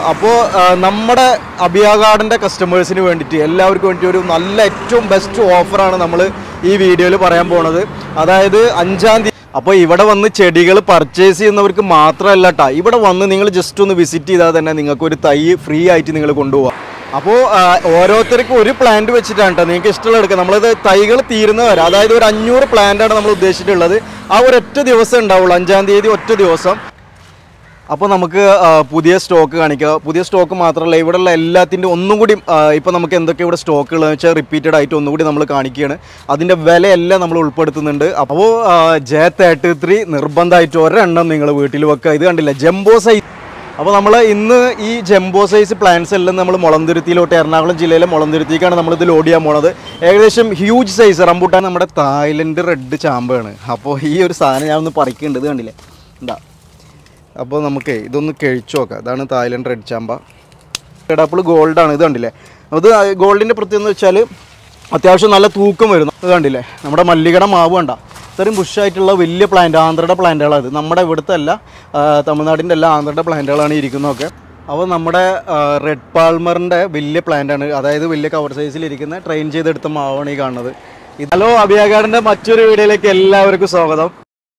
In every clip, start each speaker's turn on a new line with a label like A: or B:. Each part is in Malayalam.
A: അപ്പോൾ നമ്മുടെ അബിയ ഗാർഡൻ്റെ കസ്റ്റമേഴ്സിന് വേണ്ടിയിട്ട് എല്ലാവർക്കും വേണ്ടി ഒരു നല്ല ഏറ്റവും ബെസ്റ്റ് ഓഫറാണ് നമ്മൾ ഈ വീഡിയോയിൽ പറയാൻ പോണത് അതായത് അഞ്ചാം തീയതി അപ്പോൾ ഇവിടെ വന്ന് ചെടികൾ പർച്ചേസ് ചെയ്യുന്നവർക്ക് മാത്രമല്ല കേട്ടോ ഇവിടെ വന്ന് നിങ്ങൾ ജസ്റ്റ് ഒന്ന് വിസിറ്റ് ചെയ്താൽ തന്നെ നിങ്ങൾക്ക് ഒരു തൈ ഫ്രീ ആയിട്ട് നിങ്ങൾ കൊണ്ടുപോകാം അപ്പോൾ ഓരോരുത്തർക്കും ഒരു പ്ലാന്റ് വെച്ചിട്ടാണ് കേട്ടോ നിങ്ങൾക്ക് ഇഷ്ടമുള്ള എടുക്കുക നമ്മളത് തൈകൾ തീരുന്നവരെ അതായത് ഒരു അഞ്ഞൂറ് പ്ലാന്റാണ് നമ്മൾ ഉദ്ദേശിച്ചിട്ടുള്ളത് ആ ഒരൊറ്റ ദിവസം ഉണ്ടാവുള്ളൂ അഞ്ചാം തീയതി ഒറ്റ ദിവസം അപ്പോൾ നമുക്ക് ആ, പുതിയ സ്റ്റോക്ക് കാണിക്കുക പുതിയ സ്റ്റോക്ക് മാത്രമല്ല ഇവിടെയുള്ള എല്ലാത്തിൻ്റെ ഒന്നും കൂടി ഇപ്പോൾ നമുക്ക് എന്തൊക്കെ ഇവിടെ സ്റ്റോക്കുകളെന്ന് വെച്ചാൽ റിപ്പീറ്റഡ് ആയിട്ട് ഒന്നും കൂടി നമ്മൾ കാണിക്കുകയാണ് അതിൻ്റെ വിലയെല്ലാം നമ്മൾ ഉൾപ്പെടുത്തുന്നുണ്ട് അപ്പോൾ ജെ തേർട്ടി ത്രീ നിർബന്ധമായിട്ട് ഒരെണ്ണം നിങ്ങൾ വീട്ടിൽ വെക്കുക ഇത് കണ്ടില്ല ജംബോ സൈസ് അപ്പോൾ നമ്മൾ ഇന്ന് ഈ ജംബോ സൈസ് പ്ലാന്റ്സ് എല്ലാം നമ്മൾ മുളന്തുരുത്തിയിലോട്ട് എറണാകുളം ജില്ലയിലെ മുളന്തുരുത്തിക്കാണ് നമ്മൾ ഇത് ലോഡ് ചെയ്യാൻ പോണത് ഏകദേശം ഹ്യൂജ് സൈസ് റംബൂട്ടാൻ നമ്മുടെ തായ്ലൻഡ് റെഡ് ചാമ്പാണ് അപ്പോൾ ഈ ഒരു സാധനം ഞാൻ ഒന്ന് പറിക്കുന്നുണ്ട് ഇത് കണ്ടില്ലേ എന്താ അപ്പോൾ നമുക്ക് ഇതൊന്ന് കഴിച്ചു നോക്കാം ഇതാണ് തായ്ലൻഡ് റെഡ് ചാമ്പ റെഡ് ആപ്പിൾ ഗോൾഡാണ് ഇത് കണ്ടില്ലേ അത് ഗോൾഡിൻ്റെ പ്രത്യേകത എന്ന് വെച്ചാൽ അത്യാവശ്യം നല്ല തൂക്കം വരുന്നു ഇത് കണ്ടില്ലേ നമ്മുടെ മല്ലികട മാവ് കണ്ട ഇത്രയും ബുഷായിട്ടുള്ള വലിയ പ്ലാന്റ് ആന്ധ്രയുടെ പ്ലാന്റുകളാണ് ഇത് നമ്മുടെ ഇവിടുത്തെ അല്ല ആ, തമിഴ്നാടിൻ്റെ അല്ല ആന്ധ്രയുടെ പ്ലാന്റുകളാണ് ഇരിക്കുന്നതൊക്കെ അപ്പോൾ നമ്മുടെ റെഡ് പാൾമറിൻ്റെ വലിയ പ്ലാന്റാണ് അതായത് വലിയ കവർ സൈസിൽ ഇരിക്കുന്ന ട്രെയിൻ ചെയ്തെടുത്ത മാവാണ് ഈ കാണുന്നത് ഇത് ഹലോ അഭിയാഗാർഡിൻ്റെ മറ്റൊരു വീഡിയോയിലേക്ക് എല്ലാവർക്കും സ്വാഗതം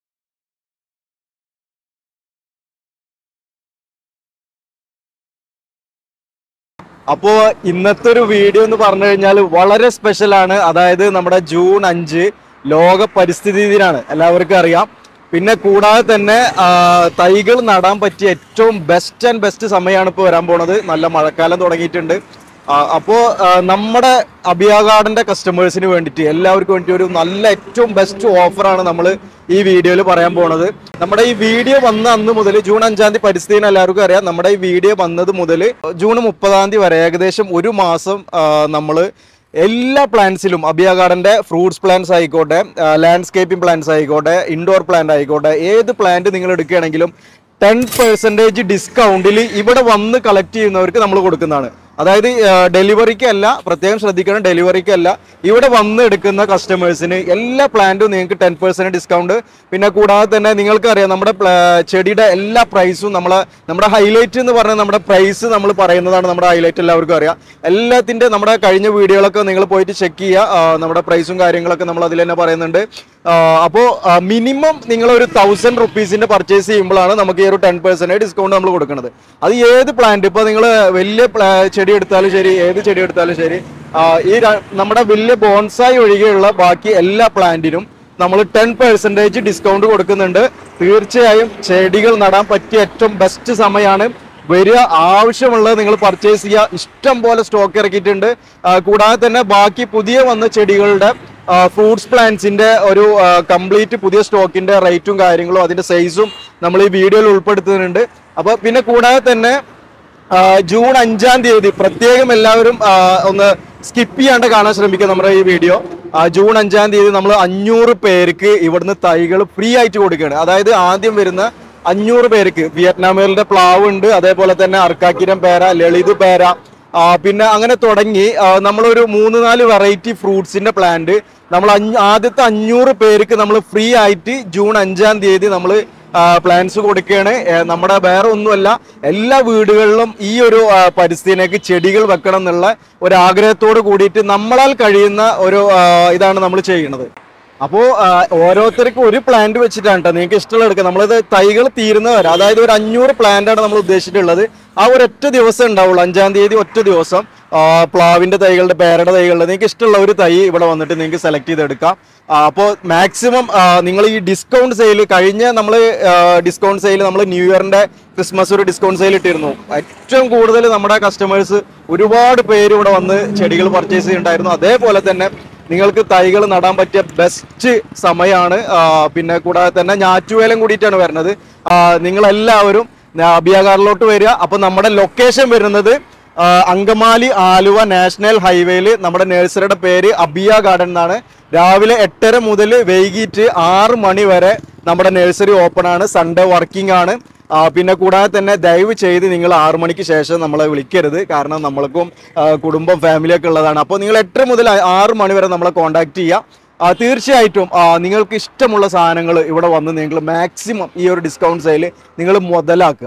A: അപ്പോൾ ഇന്നത്തെ ഒരു വീഡിയോ എന്ന് പറഞ്ഞു കഴിഞ്ഞാൽ വളരെ സ്പെഷ്യലാണ് അതായത് നമ്മുടെ ജൂൺ അഞ്ച് ലോക പരിസ്ഥിതി ദിനാണ് എല്ലാവർക്കും അറിയാം പിന്നെ കൂടാതെ തന്നെ ആ, തൈകൾ നടാൻ പറ്റിയ ഏറ്റവും ബെസ്റ്റ് ആൻഡ് ബെസ്റ്റ് സമയമാണ് ഇപ്പോൾ വരാൻ പോണത് നല്ല മഴക്കാലം തുടങ്ങിയിട്ടുണ്ട് അപ്പോൾ നമ്മുടെ അബിയ ഗാർഡൻ്റെ കസ്റ്റമേഴ്സിന് വേണ്ടിയിട്ട് എല്ലാവർക്കും വേണ്ടി ഒരു നല്ല ഏറ്റവും ബെസ്റ്റ് ഓഫറാണ് നമ്മൾ ഈ വീഡിയോയിൽ പറയാൻ പോണത് നമ്മുടെ ഈ വീഡിയോ വന്ന അന്ന് മുതൽ ജൂൺ അഞ്ചാം തീയതി പരിസ്ഥിതി എല്ലാവർക്കും അറിയാം നമ്മുടെ ഈ വീഡിയോ വന്നത് മുതൽ ജൂൺ മുപ്പതാം തീയതി വരെ ഏകദേശം ഒരു മാസം നമ്മൾ എല്ലാ പ്ലാന്റ്സിലും അബിയ ഗാർഡന്റെ ഫ്രൂട്ട്സ് പ്ലാന്റ്സ് ആയിക്കോട്ടെ ലാൻഡ്സ്കേപ്പിംഗ് പ്ലാന്റ്സ് ആയിക്കോട്ടെ ഇൻഡോർ പ്ലാന്റ് ആയിക്കോട്ടെ ഏത് പ്ലാന്റ് നിങ്ങൾ എടുക്കുകയാണെങ്കിലും ടെൻ പെർസെൻറ്റേജ് ഡിസ്കൗണ്ടിൽ ഇവിടെ വന്ന് കളക്ട് ചെയ്യുന്നവർക്ക് നമ്മൾ കൊടുക്കുന്നതാണ് അതായത് ഡെലിവറിക്ക് അല്ല പ്രത്യേകം ശ്രദ്ധിക്കണം ഡെലിവറിക്ക് അല്ല ഇവിടെ വന്ന് എടുക്കുന്ന കസ്റ്റമേഴ്സിന് എല്ലാ പ്ലാന്റും നിങ്ങൾക്ക് ടെൻ പെർസെൻറ്റ് ഡിസ്കൗണ്ട് പിന്നെ കൂടാതെ തന്നെ നിങ്ങൾക്ക് അറിയാം നമ്മുടെ പ്ല- ചെടിയുടെ എല്ലാ പ്രൈസും നമ്മളെ നമ്മുടെ ഹൈലൈറ്റ് എന്ന് പറഞ്ഞാൽ നമ്മുടെ പ്രൈസ് നമ്മൾ പറയുന്നതാണ് നമ്മുടെ ഹൈലൈറ്റ് എല്ലാവർക്കും അറിയാം എല്ലാത്തിൻ്റെ നമ്മുടെ കഴിഞ്ഞ വീഡിയോകളൊക്കെ നിങ്ങൾ പോയിട്ട് ചെക്ക് ചെയ്യുക ആ, നമ്മുടെ പ്രൈസും കാര്യങ്ങളൊക്കെ നമ്മൾ അതിൽ തന്നെ പറയുന്നുണ്ട് അപ്പോൾ മിനിമം നിങ്ങൾ ഒരു തൗസൻഡ് റുപ്പീസിന്റെ പർച്ചേസ് ചെയ്യുമ്പോഴാണ് നമുക്ക് ഈ ഒരു ടെൻ പെർസെൻറ്റ് ഡിസ്കൗണ്ട് നമ്മൾ കൊടുക്കുന്നത് അത് ഏത് പ്ലാന്റ് ഇപ്പോൾ നിങ്ങൾ വലിയ പ്ലാ- ചെടി എടുത്താലും ശരി ഏത് ചെടി എടുത്താലും ശരി ആ, ഈ ര- നമ്മുടെ വലിയ ബോൺസായി ഒഴികെയുള്ള ബാക്കി എല്ലാ പ്ലാന്റിനും നമ്മൾ ടെൻ പെർസെൻറ്റേജ് ഡിസ്കൗണ്ട് കൊടുക്കുന്നുണ്ട് തീർച്ചയായും ചെടികൾ നടാൻ പറ്റിയ ഏറ്റവും ബെസ്റ്റ് സമയമാണ് വരിക ആവശ്യമുള്ളത് നിങ്ങൾ പർച്ചേസ് ചെയ്യുക ഇഷ്ടം പോലെ സ്റ്റോക്ക് ഇറക്കിയിട്ടുണ്ട് ആ, കൂടാതെ തന്നെ ബാക്കി പുതിയ വന്ന ചെടികളുടെ ഫ്രൂട്ട്സ് പ്ലാന്റ്സിന്റെ ഒരു കംപ്ലീറ്റ് പുതിയ സ്റ്റോക്കിന്റെ റേറ്റും കാര്യങ്ങളും അതിന്റെ സൈസും നമ്മൾ ഈ വീഡിയോയിൽ ഉൾപ്പെടുത്തുന്നുണ്ട് അപ്പോൾ പിന്നെ കൂടാതെ തന്നെ ആ, ജൂൺ അഞ്ചാം തീയതി പ്രത്യേകം എല്ലാവരും ആ, ഒന്ന് സ്കിപ്പ് ചെയ്യാണ്ട് കാണാൻ ശ്രമിക്കുക നമ്മുടെ ഈ വീഡിയോ ആ, ജൂൺ അഞ്ചാം തീയതി നമ്മൾ അഞ്ഞൂറ് പേർക്ക് ഇവിടുന്ന് തൈകൾ ഫ്രീ ആയിട്ട് കൊടുക്കുകയാണ് അതായത് ആദ്യം വരുന്ന അഞ്ഞൂറ് പേർക്ക് വിയറ്റ്നാമുകളുടെ പ്ലാവ് ഉണ്ട് അതേപോലെ തന്നെ അർക്കാക്കിരം പേര ലളിത് പേര ആ, പിന്നെ അങ്ങനെ തുടങ്ങി ആ, നമ്മളൊരു മൂന്ന് നാല് വെറൈറ്റി ഫ്രൂട്ട്സിന്റെ പ്ലാന്റ് നമ്മൾ അഞ്ഞ് ആദ്യത്തെ അഞ്ഞൂറ് പേർക്ക് നമ്മൾ ഫ്രീ ആയിട്ട് ജൂൺ അഞ്ചാം തീയതി നമ്മൾ പ്ലാന്റ്സ് കൊടുക്കുകയാണ് ഏ, നമ്മുടെ വേറെ ഒന്നുമല്ല എല്ലാ വീടുകളിലും ഈ ഒരു ആ, പരിസ്ഥിതിയിലേക്ക് ചെടികൾ വെക്കണം എന്നുള്ള ഒരു ആഗ്രഹത്തോട് കൂടിയിട്ട് നമ്മളാൽ കഴിയുന്ന ഒരു ആ, ഇതാണ് നമ്മൾ ചെയ്യുന്നത് അപ്പോൾ ഓരോരുത്തർക്കും ഒരു പ്ലാന്റ് വെച്ചിട്ടാണ് കേട്ടോ നിങ്ങൾക്ക് ഇഷ്ടമുള്ള എടുക്കുക നമ്മളിത് തൈകൾ തീരുന്നവരെ അതായത് ഒരു അഞ്ഞൂറ് പ്ലാന്റ് ആണ് നമ്മൾ ഉദ്ദേശിച്ചിട്ടുള്ളത് ആ ഒരൊറ്റ ദിവസം ഉണ്ടാവുള്ളൂ അഞ്ചാം തീയതി ഒറ്റ ദിവസം ആ, പ്ലാവിന്റെ തൈകളുടെ പേരയുടെ തൈകളുടെ നിങ്ങൾക്ക് ഇഷ്ടമുള്ള ഒരു തൈ ഇവിടെ വന്നിട്ട് നിങ്ങൾക്ക് സെലക്ട് ചെയ്തെടുക്കാം അപ്പോൾ മാക്സിമം നിങ്ങൾ ഈ ഡിസ്കൗണ്ട് സെയിൽ കഴിഞ്ഞ നമ്മൾ ഡിസ്കൗണ്ട് സെയിൽ നമ്മൾ ന്യൂ ഇയറിന്റെ ക്രിസ്മസ് ഒരു ഡിസ്കൗണ്ട് സെയിൽ ഇട്ടിരുന്നു ഏറ്റവും കൂടുതൽ നമ്മുടെ കസ്റ്റമേഴ്സ് ഒരുപാട് പേര് ഇവിടെ വന്ന് ചെടികൾ പർച്ചേസ് ചെയ്യുന്നുണ്ടായിരുന്നു അതേപോലെ തന്നെ നിങ്ങൾക്ക് തൈകൾ നടാൻ പറ്റിയ ബെസ്റ്റ് സമയമാണ് ആ, പിന്നെ കൂടാതെ തന്നെ ഞാറ്റുവേലം കൂടിയിട്ടാണ് വരുന്നത് ആ, നിങ്ങളെല്ലാവരും അബിയാകാറിലോട്ട് വരിക അപ്പൊ നമ്മുടെ ലൊക്കേഷൻ വരുന്നത് ആ, അങ്കമാലി ആലുവ നാഷണൽ ഹൈവേയിൽ നമ്മുടെ നഴ്സറിയുടെ പേര് അബിയ ഗാർഡൻ എന്നാണ് രാവിലെ എട്ടര മുതൽ വൈകിട്ട് ആറ് മണി വരെ നമ്മുടെ നഴ്സറി ഓപ്പൺ ആണ് സൺഡേ വർക്കിംഗ് ആണ് ആ, പിന്നെ കൂടാതെ തന്നെ ദയവ് ചെയ്ത് നിങ്ങൾ ആറു മണിക്ക് ശേഷം നമ്മളെ വിളിക്കരുത് കാരണം നമ്മൾക്കും ആ, കുടുംബം ഫാമിലിയൊക്കെ ഉള്ളതാണ് അപ്പോൾ നിങ്ങൾ എട്ടര മുതൽ ആറ് മണി വരെ നമ്മളെ കോൺടാക്ട് ചെയ്യുക ആ, തീർച്ചയായിട്ടും ആ, നിങ്ങൾക്ക് ഇഷ്ടമുള്ള സാധനങ്ങൾ ഇവിടെ വന്ന് നിങ്ങൾ മാക്സിമം ഈ ഒരു ഡിസ്കൗണ്ട് സെയിൽ നിങ്ങൾ മുതലാക്കുക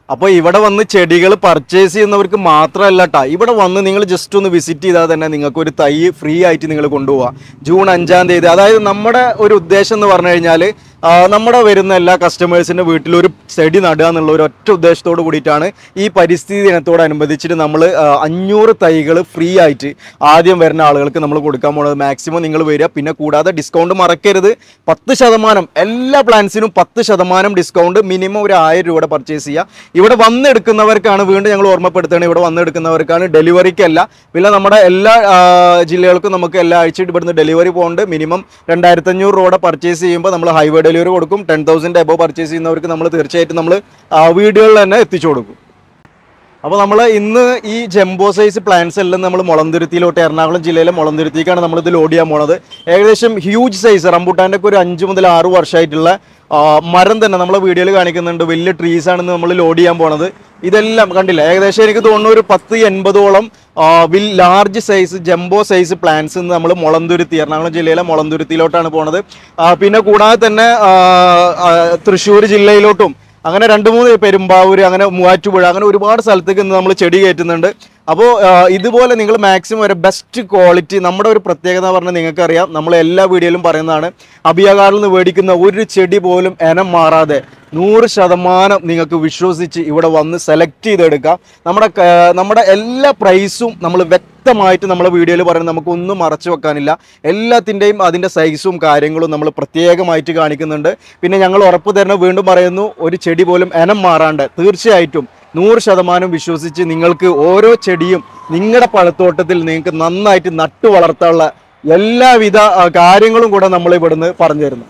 A: അപ്പോൾ ഇവിടെ വന്ന് ചെടികൾ പർച്ചേസ് ചെയ്യുന്നവർക്ക് മാത്രമല്ല ട്ടാ ഇവിടെ വന്ന് നിങ്ങൾ ജസ്റ്റ് ഒന്ന് വിസിറ്റ് ചെയ്താൽ തന്നെ നിങ്ങൾക്ക് ഒരു തൈ ഫ്രീ ആയിട്ട് നിങ്ങൾ കൊണ്ടുപോകാം ജൂൺ അഞ്ചാം തീയതി അതായത് നമ്മുടെ ഒരു ഉദ്ദേശം എന്ന് പറഞ്ഞു കഴിഞ്ഞാൽ നമ്മുടെ വരുന്ന എല്ലാ കസ്റ്റമേഴ്സിൻ്റെ വീട്ടിൽ ഒരു ചെടി നടുക എന്നുള്ള ഒരു ഒറ്റ ഉദ്ദേശത്തോട് കൂടിയിട്ടാണ് ഈ പരിസ്ഥിതി ദിനത്തോടനുബന്ധിച്ചിട്ട് നമ്മൾ അഞ്ഞൂറ് തൈകൾ ഫ്രീ ആയിട്ട് ആദ്യം വരുന്ന ആളുകൾക്ക് നമ്മൾ കൊടുക്കാൻ പോകുന്നത് മാക്സിമം നിങ്ങൾ വരിക പിന്നെ കൂടാതെ ഡിസ്കൗണ്ട് മറക്കരുത് പത്ത് ശതമാനം എല്ലാ പ്ലാൻസിനും പത്ത് ശതമാനം ഡിസ്കൗണ്ട് മിനിമം ഒരു ആയിരം രൂപയുടെ പർച്ചേസ് ചെയ്യുക ഇവിടെ വന്നെടുക്കുന്നവർക്കാണ് വീണ്ടും ഞങ്ങൾ ഓർമ്മപ്പെടുത്തുകയാണ് ഇവിടെ വന്നെടുക്കുന്നവർക്കാണ് ഡെലിവറിക്കല്ല പിന്നെ നമ്മുടെ എല്ലാ ആ, ജില്ലകൾക്കും നമുക്ക് എല്ലാ ആഴ്ചയും ഇവിടുന്ന് ഡെലിവറി പോകുന്നുണ്ട് മിനിമം രണ്ടായിരത്തി അഞ്ഞൂറ് രൂപയുടെ പർച്ചേസ് ചെയ്യുമ്പോൾ നമ്മൾ ഹൈവേ ഡെലിവറി കൊടുക്കും ടെൻ തൗസൻഡ് എബോ പർച്ചേസ് ചെയ്യുന്നവർക്ക് നമ്മൾ തീർച്ചയായിട്ടും നമ്മൾ വീടുകളിൽ തന്നെ എത്തിച്ചു കൊടുക്കും അപ്പോൾ നമ്മൾ ഇന്ന് ഈ ജംബോ സൈസ് പ്ലാന്റ്സ് എല്ലാം നമ്മൾ മുളന്തുരുത്തിയിലോട്ട് എറണാകുളം ജില്ലയിലെ മുളന്തുരുത്തിക്കാണ് നമ്മൾ ഇത് ലോഡ് ചെയ്യാൻ പോണത് ഏകദേശം ഹ്യൂജ് സൈസ് റംബുട്ടാൻ്റെ ഒക്കെ ഒരു അഞ്ച് മുതൽ ആറ് വർഷമായിട്ടുള്ള ആ, മരം തന്നെ നമ്മളെ വീഡിയോയിൽ കാണിക്കുന്നുണ്ട് വലിയ ട്രീസ് ആണെന്ന് നമ്മൾ ലോഡ് ചെയ്യാൻ പോണത് ഇതെല്ലാം കണ്ടില്ല ഏകദേശം എനിക്ക് തോന്നുന്നു ഒരു പത്ത് എൺപതോളം ആ, വിൽ large size jumbo size plants നമ്മൾ മുളന്തുരുത്തി എറണാകുളം ജില്ലയിലെ മുളന്തുരുത്തിയിലോട്ടാണ് പോണത് ആ, പിന്നെ കൂടാതെ തന്നെ ആ, ആ, തൃശ്ശൂർ ജില്ലയിലോട്ടും അങ്ങനെ രണ്ട് മൂന്ന് പെരുമ്പാവൂര് അങ്ങനെ മൂവാറ്റുപുഴ അങ്ങനെ ഒരുപാട് സ്ഥലത്തേക്ക് ഇന്ന് നമ്മൾ ചെടി കയറ്റുന്നുണ്ട് അപ്പോൾ ഇതുപോലെ നിങ്ങൾ മാക്സിമം ഒരു ബെസ്റ്റ് ക്വാളിറ്റി നമ്മുടെ ഒരു പ്രത്യേകത പറഞ്ഞാൽ നിങ്ങൾക്കറിയാം നമ്മൾ എല്ലാ വീഡിയോയിലും പറയുന്നതാണ് അബിയകാറിൽ നിന്ന് മേടിക്കുന്ന ഒരു ചെടി പോലും എനം മാറാതെ നൂറ് ശതമാനം നിങ്ങൾക്ക് വിശ്വസിച്ച് ഇവിടെ വന്ന് സെലക്ട് ചെയ്തെടുക്കാം നമ്മുടെ ക- നമ്മുടെ എല്ലാ പ്രൈസും നമ്മൾ വ്യക്തമായിട്ട് നമ്മളെ വീഡിയോയിൽ പറയുന്നത് നമുക്കൊന്നും മറച്ചു വെക്കാനില്ല എല്ലാത്തിൻ്റെയും അതിൻ്റെ സൈസും കാര്യങ്ങളും നമ്മൾ പ്രത്യേകമായിട്ട് കാണിക്കുന്നുണ്ട് പിന്നെ ഞങ്ങൾ ഉറപ്പ് തരുന്ന വീണ്ടും പറയുന്നു ഒരു ചെടി പോലും എനം മാറാണ്ട് തീർച്ചയായിട്ടും നൂറ് ശതമാനം വിശ്വസിച്ച് നിങ്ങൾക്ക് ഓരോ ചെടിയും നിങ്ങളുടെ പഴത്തോട്ടത്തിൽ നിങ്ങൾക്ക് നന്നായിട്ട് നട്ടു വളർത്താനുള്ള എല്ലാവിധ ആ, കാര്യങ്ങളും കൂടെ നമ്മൾ ഇവിടുന്ന് പറഞ്ഞു തരുന്നു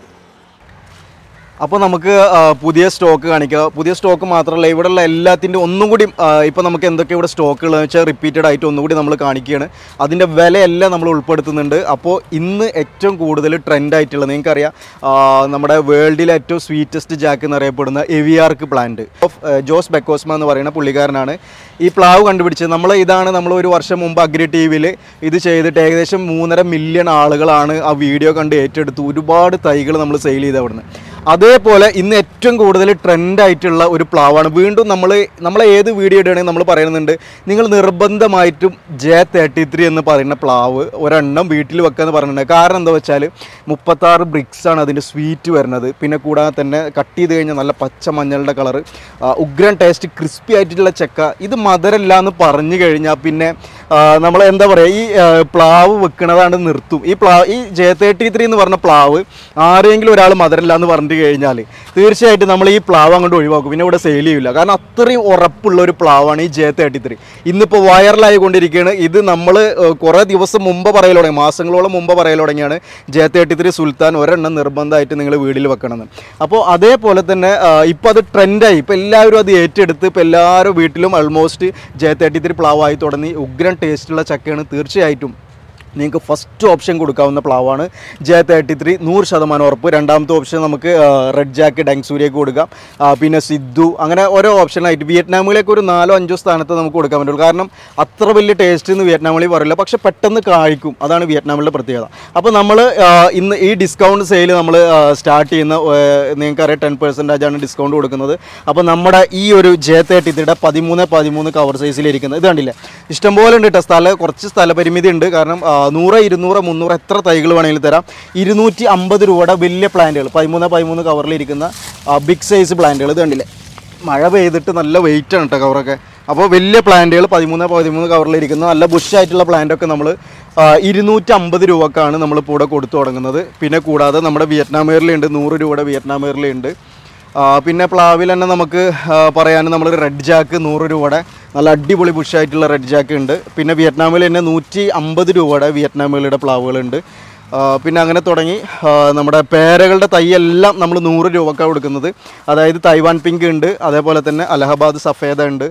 A: അപ്പോൾ നമുക്ക് ആ, പുതിയ സ്റ്റോക്ക് കാണിക്കുക പുതിയ സ്റ്റോക്ക് മാത്രമല്ല ഇവിടെയുള്ള എല്ലാത്തിൻ്റെ ഒന്നും കൂടി ഇപ്പോൾ നമുക്ക് എന്തൊക്കെ ഇവിടെ സ്റ്റോക്കുകൾ വെച്ചാൽ റിപ്പീറ്റഡ് ആയിട്ട് ഒന്നുകൂടി നമ്മൾ കാണിക്കുകയാണ് അതിൻ്റെ വിലയെല്ലാം നമ്മൾ ഉൾപ്പെടുത്തുന്നുണ്ട് അപ്പോൾ ഇന്ന് ഏറ്റവും കൂടുതൽ ട്രെൻഡ് ആയിട്ടുള്ളത് നിങ്ങൾക്കറിയാം ആ, നമ്മുടെ വേൾഡിലെ ഏറ്റവും സ്വീറ്റസ്റ്റ് ജാക്ക് എന്നറിയപ്പെടുന്ന എവിയാർക്ക് പ്ലാന്റ് ഓഫ് ജോസ് ബെക്കോസ്മ എന്ന് പറയുന്ന പുള്ളിക്കാരനാണ് ഈ പ്ലാവ് കണ്ടുപിടിച്ചത് നമ്മൾ ഇതാണ് നമ്മൾ ഒരു വർഷം മുമ്പ് അഗ്രി ടി വിയിൽ ഇത് ചെയ്തിട്ട് ഏകദേശം മൂന്നര മില്യൺ ആളുകളാണ് ആ വീഡിയോ കണ്ട് ഏറ്റെടുത്ത് ഒരുപാട് തൈകൾ നമ്മൾ സെയിൽ ചെയ്ത് അവിടുന്ന് അതേപോലെ ഇന്ന് ഏറ്റവും കൂടുതൽ ട്രെൻഡ് ആയിട്ടുള്ള ഒരു പ്ലാവാണ് വീണ്ടും നമ്മൾ നമ്മളെ ഏത് വീഡിയോ ഇടുകയാണെങ്കിൽ നമ്മൾ പറയുന്നുണ്ട് നിങ്ങൾ നിർബന്ധമായിട്ടും ജെ തേർട്ടി ത്രീ എന്ന് പറയുന്ന പ്ലാവ് ഒരെണ്ണം വീട്ടിൽ വെക്കുക എന്ന് പറഞ്ഞിട്ടുണ്ട് കാരണം എന്താ വെച്ചാൽ മുപ്പത്താറ് ബ്രിക്സ് ആണ് അതിൻ്റെ സ്വീറ്റ് വരുന്നത് പിന്നെ കൂടാതെ തന്നെ കട്ട് ചെയ്ത് കഴിഞ്ഞാൽ നല്ല പച്ച മഞ്ഞളുടെ കളറ് ഉഗ്രൻ ടേസ്റ്റ് ക്രിസ്പി ആയിട്ടുള്ള ചക്ക ഇത് മധുരല്ല എന്ന് പറഞ്ഞു കഴിഞ്ഞാൽ പിന്നെ നമ്മൾ എന്താ പറയുക ഈ ആ, പ്ലാവ് വെക്കണതാണ് നിർത്തും ഈ പ്ലാവ് ഈ ജെ തേർട്ടി ത്രീ എന്ന് പറഞ്ഞ പ്ലാവ് ആരെങ്കിലും ഒരാൾ മധുരല്ല എന്ന് പറഞ്ഞു കഴിഞ്ഞാൽ തീർച്ചയായിട്ടും നമ്മൾ ഈ പ്ലാവ് അങ്ങോട്ട് ഒഴിവാക്കും പിന്നെ ഇവിടെ സെയിൽ ചെയ്യില്ല കാരണം അത്രയും ഉറപ്പുള്ള ഒരു പ്ലാവാണ് ഈ ജെ തേർട്ടി ത്രീ ഇന്നിപ്പോൾ വൈറലായി കൊണ്ടിരിക്കുകയാണ് ഇത് നമ്മൾ കുറേ ദിവസം മുമ്പ് പറയൽ തുടങ്ങി മാസങ്ങളോളം മുമ്പ് പറയൽ തുടങ്ങിയാണ് ജെ തേർട്ടി ത്രീ സുൽത്താൻ ഒരെണ്ണം നിർബന്ധമായിട്ട് നിങ്ങൾ വീട്ടിൽ വെക്കണമെന്ന് അപ്പോൾ അതേപോലെ തന്നെ ഇപ്പോൾ അത് ട്രെൻഡായി ഇപ്പോൾ എല്ലാവരും അത് ഏറ്റെടുത്ത് ഇപ്പോൾ എല്ലാവരും വീട്ടിലും ഓൾമോസ്റ്റ് ജെ തേർട്ടി ത്രീ പ്ലാവായി തുടങ്ങി ഉഗ്രൻ ടേസ്റ്റുള്ള ചക്കയാണ് തീർച്ചയായിട്ടും നിങ്ങൾക്ക് ഫസ്റ്റ് ഓപ്ഷൻ കൊടുക്കാവുന്ന പ്ലാവാണ് ജെ തേർട്ടി ത്രീ നൂറ് ശതമാനം ഉറപ്പ് രണ്ടാമത്തെ ഓപ്ഷൻ നമുക്ക് റെഡ് ജാക്ക് ഡെങ്സൂരിയൊക്കെ കൊടുക്കാം ആ, പിന്നെ സിദ്ധു അങ്ങനെ ഓരോ ഓപ്ഷനായിട്ട് വിയറ്റ്നാമിലേക്ക് ഒരു നാലോ അഞ്ചോ സ്ഥാനത്ത് നമുക്ക് കൊടുക്കാൻ പറ്റുള്ളൂ കാരണം അത്ര വലിയ ടേസ്റ്റ് എന്ന് വിയറ്റ്നാമിൽ പറയില്ല പക്ഷെ പെട്ടെന്ന് കായ്ക്കും അതാണ് വിയറ്റ്നാമിലെ പ്രത്യേകത അപ്പോൾ നമ്മൾ ഇന്ന് ഈ ഡിസ്കൗണ്ട് സെയിൽ നമ്മൾ സ്റ്റാർട്ട് ചെയ്യുന്ന നിങ്ങൾക്കറിയാം ടെൻ പെർസെൻറ്റേജ് ആണ് ഡിസ്കൗണ്ട് കൊടുക്കുന്നത് അപ്പോൾ നമ്മുടെ ഈ ഒരു ജെ തേർട്ടി ത്രീയുടെ പതിമൂന്ന് പതിമൂന്ന് കവർ സൈസിലിരിക്കുന്നത് ഇത് കണ്ടില്ലേ ഇഷ്ടംപോലെ ഉണ്ട് കേട്ടോ സ്ഥലം കുറച്ച് സ്ഥലപരിമിതി ഉണ്ട് കാരണം ആ, നൂറ് ഇരുന്നൂറ് മുന്നൂറ് എത്ര തൈകൾ വേണമെങ്കിലും തരാം ഇരുന്നൂറ്റി അമ്പത് രൂപയുടെ വലിയ പ്ലാന്റുകൾ പതിമൂന്ന് പതിമൂന്ന് കവറിലിരിക്കുന്ന ബിഗ് സൈസ് പ്ലാന്റുകൾ ഇത് കണ്ടില്ലേ മഴ പെയ്തിട്ട് നല്ല വെയിറ്റ് ആണ് കേട്ടോ കവറൊക്കെ അപ്പോൾ വലിയ പ്ലാന്റുകൾ പതിമൂന്ന് പതിമൂന്ന് കവറിലിരിക്കുന്ന നല്ല ബുഷായിട്ടുള്ള പ്ലാന്റൊക്കെ നമ്മൾ ഇരുന്നൂറ്റി അമ്പത് രൂപക്കാണ് നമ്മളിപ്പോൾ ഇവിടെ കൊടുത്തു തുടങ്ങുന്നത് പിന്നെ കൂടാതെ നമ്മുടെ വിയറ്റ്നാമേറിലുണ്ട് നൂറ് രൂപയുടെ വിയറ്റ്നാമേറിലുണ്ട് ആ, പിന്നെ പ്ലാവിൽ തന്നെ നമുക്ക് ആ, പറയാൻ നമ്മൾ റെഡ് ജാക്ക് നൂറ് രൂപയുടെ നല്ല അടിപൊളി ബുഷായിട്ടുള്ള റെഡ് ജാക്ക് ഉണ്ട് പിന്നെ വിയറ്റ്നാമിൽ തന്നെ നൂറ്റി അമ്പത് രൂപയുടെ വിയറ്റ്നാമുകളുടെ പ്ലാവുകളുണ്ട് ആ, പിന്നെ അങ്ങനെ തുടങ്ങി ആ, നമ്മുടെ പേരകളുടെ തൈ എല്ലാം നമ്മൾ നൂറ് രൂപക്കാണ് കൊടുക്കുന്നത് അതായത് തൈവാൻ പിങ്ക് ഉണ്ട് അതേപോലെ തന്നെ അലഹബാദ് സഫേദ ഉണ്ട്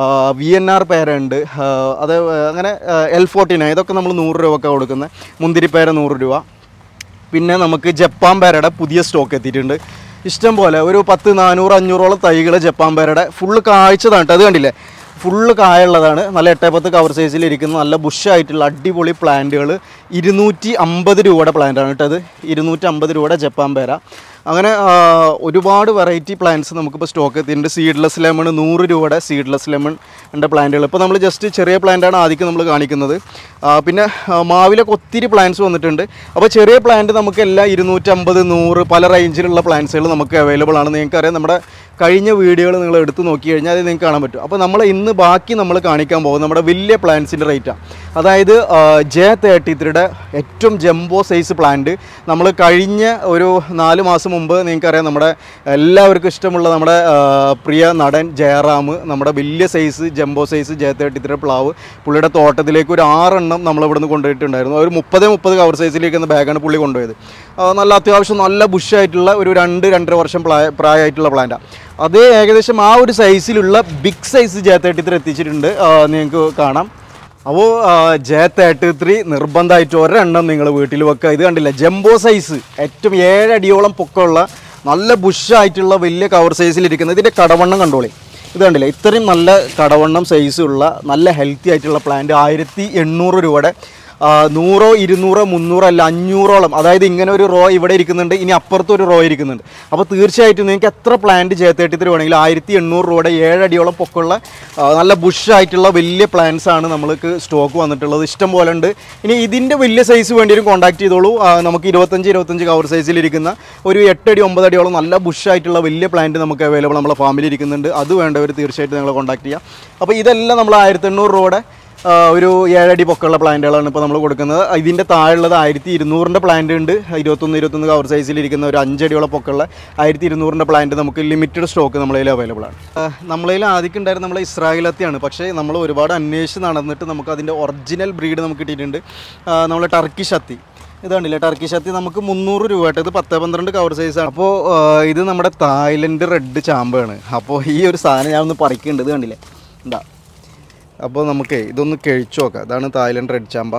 A: വി എൻ ആർ പേര ഉണ്ട് ആ, അതേ അങ്ങനെ എൽ ഫോർട്ടീൻ ഇതൊക്കെ നമ്മൾ നൂറ് രൂപക്കാണ് കൊടുക്കുന്നത് മുന്തിരിപ്പേര നൂറ് രൂപ പിന്നെ നമുക്ക് ജപ്പാൻ പേരയുടെ പുതിയ സ്റ്റോക്ക് എത്തിയിട്ടുണ്ട് ഇഷ്ടം പോലെ ഒരു പത്ത് നാനൂറ് അഞ്ഞൂറോളം തൈകൾ ജപ്പാൻ പേരയുടെ ഫുള്ള് കായ്ച്ചതാണ് കേട്ടോ അത് കണ്ടില്ലേ ഫുള്ള് കായുള്ളതാണ് നല്ല എട്ടേ പത്ത് കവർ സൈസിൽ ഇരിക്കുന്ന നല്ല ബുഷായിട്ടുള്ള അടിപൊളി പ്ലാന്റുകൾ ഇരുന്നൂറ്റി അമ്പത് രൂപയുടെ പ്ലാന്റാണ് കേട്ടോ അത് ഇരുന്നൂറ്റി അമ്പത് രൂപയുടെ ജപ്പാൻ പേര അങ്ങനെ ആ, ഒരുപാട് വെറൈറ്റി പ്ലാന്റ്സ് നമുക്കിപ്പോൾ സ്റ്റോക്ക് എത്തിയിട്ടുണ്ട് സീഡ്ലെസ് ലെമൺ നൂറ് രൂപയുടെ സീഡ്ലെസ് ലെമൺ എൻ്റെ പ്ലാന്റുകൾ ഇപ്പോൾ നമ്മൾ ജസ്റ്റ് ചെറിയ പ്ലാന്റാണ് ആദ്യം നമ്മൾ കാണിക്കുന്നത് ആ, പിന്നെ ആ, മാവിലൊക്കെ ഒത്തിരി പ്ലാന്റ്സ് വന്നിട്ടുണ്ട് അപ്പോൾ ചെറിയ പ്ലാന്റ് നമുക്ക് എല്ലാം ഇരുന്നൂറ്റമ്പത് നൂറ് പല റേഞ്ചിലുള്ള പ്ലാന്റ്സുകൾ നമുക്ക് അവൈലബിൾ ആണ് നിങ്ങൾക്കറിയാം നമ്മുടെ കഴിഞ്ഞ വീഡിയോകൾ നിങ്ങൾ എടുത്ത് നോക്കി കഴിഞ്ഞാൽ അത് നിങ്ങൾക്ക് കാണാൻ പറ്റും അപ്പോൾ നമ്മൾ ഇന്ന് ബാക്കി നമ്മൾ കാണിക്കാൻ പോകുന്നത് നമ്മുടെ വലിയ പ്ലാന്റ്സിൻ്റെ റേറ്റാണ് അതായത് ജെ തേർട്ടി ത്രീയുടെ ഏറ്റവും ജംബോ സൈസ് പ്ലാന്റ് നമ്മൾ കഴിഞ്ഞ ഒരു നാല് മാസം മുമ്പ് നിങ്ങൾക്കറിയാം നമ്മുടെ എല്ലാവർക്കും ഇഷ്ടമുള്ള നമ്മുടെ ആ, പ്രിയ നടൻ ജയറാം നമ്മുടെ വലിയ size jumbo size J thirty three പ്ലാവ് പുള്ളിയുടെ തോട്ടത്തിലേക്ക് ഒരു ആറെണ്ണം നമ്മൾ ഇവിടുന്ന് കൊണ്ടുപോയിട്ടുണ്ടായിരുന്നു ഒരു മുപ്പത് മുപ്പത് കവർ സൈസിലേക്ക് എന്ന ബാഗാണ് പുള്ളി കൊണ്ടുപോയത് ആ, നല്ല അത്യാവശ്യം നല്ല ബുഷായിട്ടുള്ള ഒരു രണ്ട് രണ്ടര വർഷം പ്രായ പ്രായമായിട്ടുള്ള പ്ലാന്റാണ് അതേ ഏകദേശം ആ ഒരു സൈസിലുള്ള big size J thirty three എത്തിച്ചിട്ടുണ്ട് ആ, നിങ്ങൾക്ക് കാണാം അപ്പോൾ ജെ തേർട്ടി ത്രീ നിർബന്ധമായിട്ട് ഒരെണ്ണം നിങ്ങൾ വീട്ടിൽ വെക്കുക ഇത് കണ്ടില്ല ജംബോ സൈസ് ഏറ്റവും ഏഴടിയോളം പൊക്കമുള്ള നല്ല ബുഷായിട്ടുള്ള വലിയ കവർ സൈസിലിരിക്കുന്ന ഇതിൻ്റെ കടവണ്ണം കണ്ടോളി ഇത് കണ്ടില്ല ഇത്രയും നല്ല കടവണ്ണം സൈസുള്ള നല്ല ഹെൽത്തി ആയിട്ടുള്ള പ്ലാന്റ് ആയിരത്തി എണ്ണൂറ് രൂപയുടെ ആ, നൂറോ ഇരുന്നൂറോ മുന്നൂറോ അല്ല അഞ്ഞൂറോളം അതായത് ഇങ്ങനെ ഒരു റോ ഇവിടെ ഇരിക്കുന്നുണ്ട് ഇനി അപ്പുറത്തും ഒരു റോ ഇരിക്കുന്നുണ്ട് അപ്പോൾ തീർച്ചയായിട്ടും നിങ്ങൾക്ക് എത്ര പ്ലാന്റ് ജെ തേർട്ടി ത്രീ വേണമെങ്കിൽ ആയിരത്തി എണ്ണൂറ് രൂപയുടെ ഏഴടിയോളം പൊക്കമുള്ള ആ, നല്ല ബുഷായിട്ടുള്ള വലിയ പ്ലാന്റ്സ് ആണ് നമ്മൾക്ക് സ്റ്റോക്ക് വന്നിട്ടുള്ളത് ഇഷ്ടം പോലെ ഉണ്ട് ഇനി ഇതിൻ്റെ വലിയ സൈസ് വേണ്ടിയും കോൺടാക്ട് ചെയ്തോളൂ ആ, നമുക്ക് ഇരുപത്തഞ്ച് ഇരുപത്തഞ്ച് കവർ സൈസിലിരിക്കുന്ന ഒരു എട്ടടി ഒമ്പതടിയോളം നല്ല ബുഷായിട്ടുള്ള വലിയ പ്ലാന്റ് നമുക്ക് അവൈലബിൾ നമ്മളെ ഫാമിലി ഇരിക്കുന്നുണ്ട് അത് വേണ്ടവർ തീർച്ചയായിട്ടും നിങ്ങളെ കോൺടാക്ട് ചെയ്യാം അപ്പോൾ ഇതെല്ലാം നമ്മൾ ആയിരത്തി എണ്ണൂറ് രൂപയുടെ ആ, ഒരു ഏഴടി പൊക്കമുള്ള പ്ലാന്റുകളാണ് ഇപ്പോൾ നമ്മൾ കൊടുക്കുന്നത് ഇതിൻ്റെ താഴെയുള്ളത് ആയിരത്തി ഇരുന്നൂറിൻ്റെ പ്ലാന്റ് ഉണ്ട് ഇരുപത്തൊന്ന് ഇരുപത്തൊന്ന് കവർ സൈസിലിരിക്കുന്ന ഒരു അഞ്ചടിയോളം പൊക്കമുള്ള ആയിരത്തി ഇരുന്നൂറിൻ്റെ പ്ലാന്റ് നമുക്ക് ലിമിറ്റഡ് സ്റ്റോക്ക് നമ്മളതിൽ അവൈലബിൾ ആണ് ആ, നമ്മളതിൽ ആദ്യം ഉണ്ടായിരുന്ന നമ്മളെ ഇസ്രായേലത്തിയാണ് പക്ഷേ നമ്മൾ ഒരുപാട് അന്വേഷിച്ച് നടന്നിട്ട് നമുക്ക് അതിൻ്റെ ഒറിജിനൽ ബ്രീഡ് നമുക്ക് കിട്ടിയിട്ടുണ്ട് നമ്മൾ ടർക്കി ശത്തി ഇതാണ്ടില്ലേ ടർക്കി ശത്തി നമുക്ക് മുന്നൂറ് രൂപ ആയിട്ട് ഇത് പത്ത് പന്ത്രണ്ട് കവർ സൈസാണ് അപ്പോൾ ഇത് നമ്മുടെ തായ്ലൻഡ് റെഡ് ചാമ്പാണ് അപ്പോൾ ഈ ഒരു സാധനം ഞാൻ ഒന്ന് പറിക്കുന്നുണ്ട് ഇത് കണ്ടില്ലേ എന്താ അപ്പോൾ നമുക്ക് ഇതൊന്ന് കഴിച്ചു നോക്കാം ഇതാണ് തായ്ലൻഡ് റെഡ് ചാമ്പ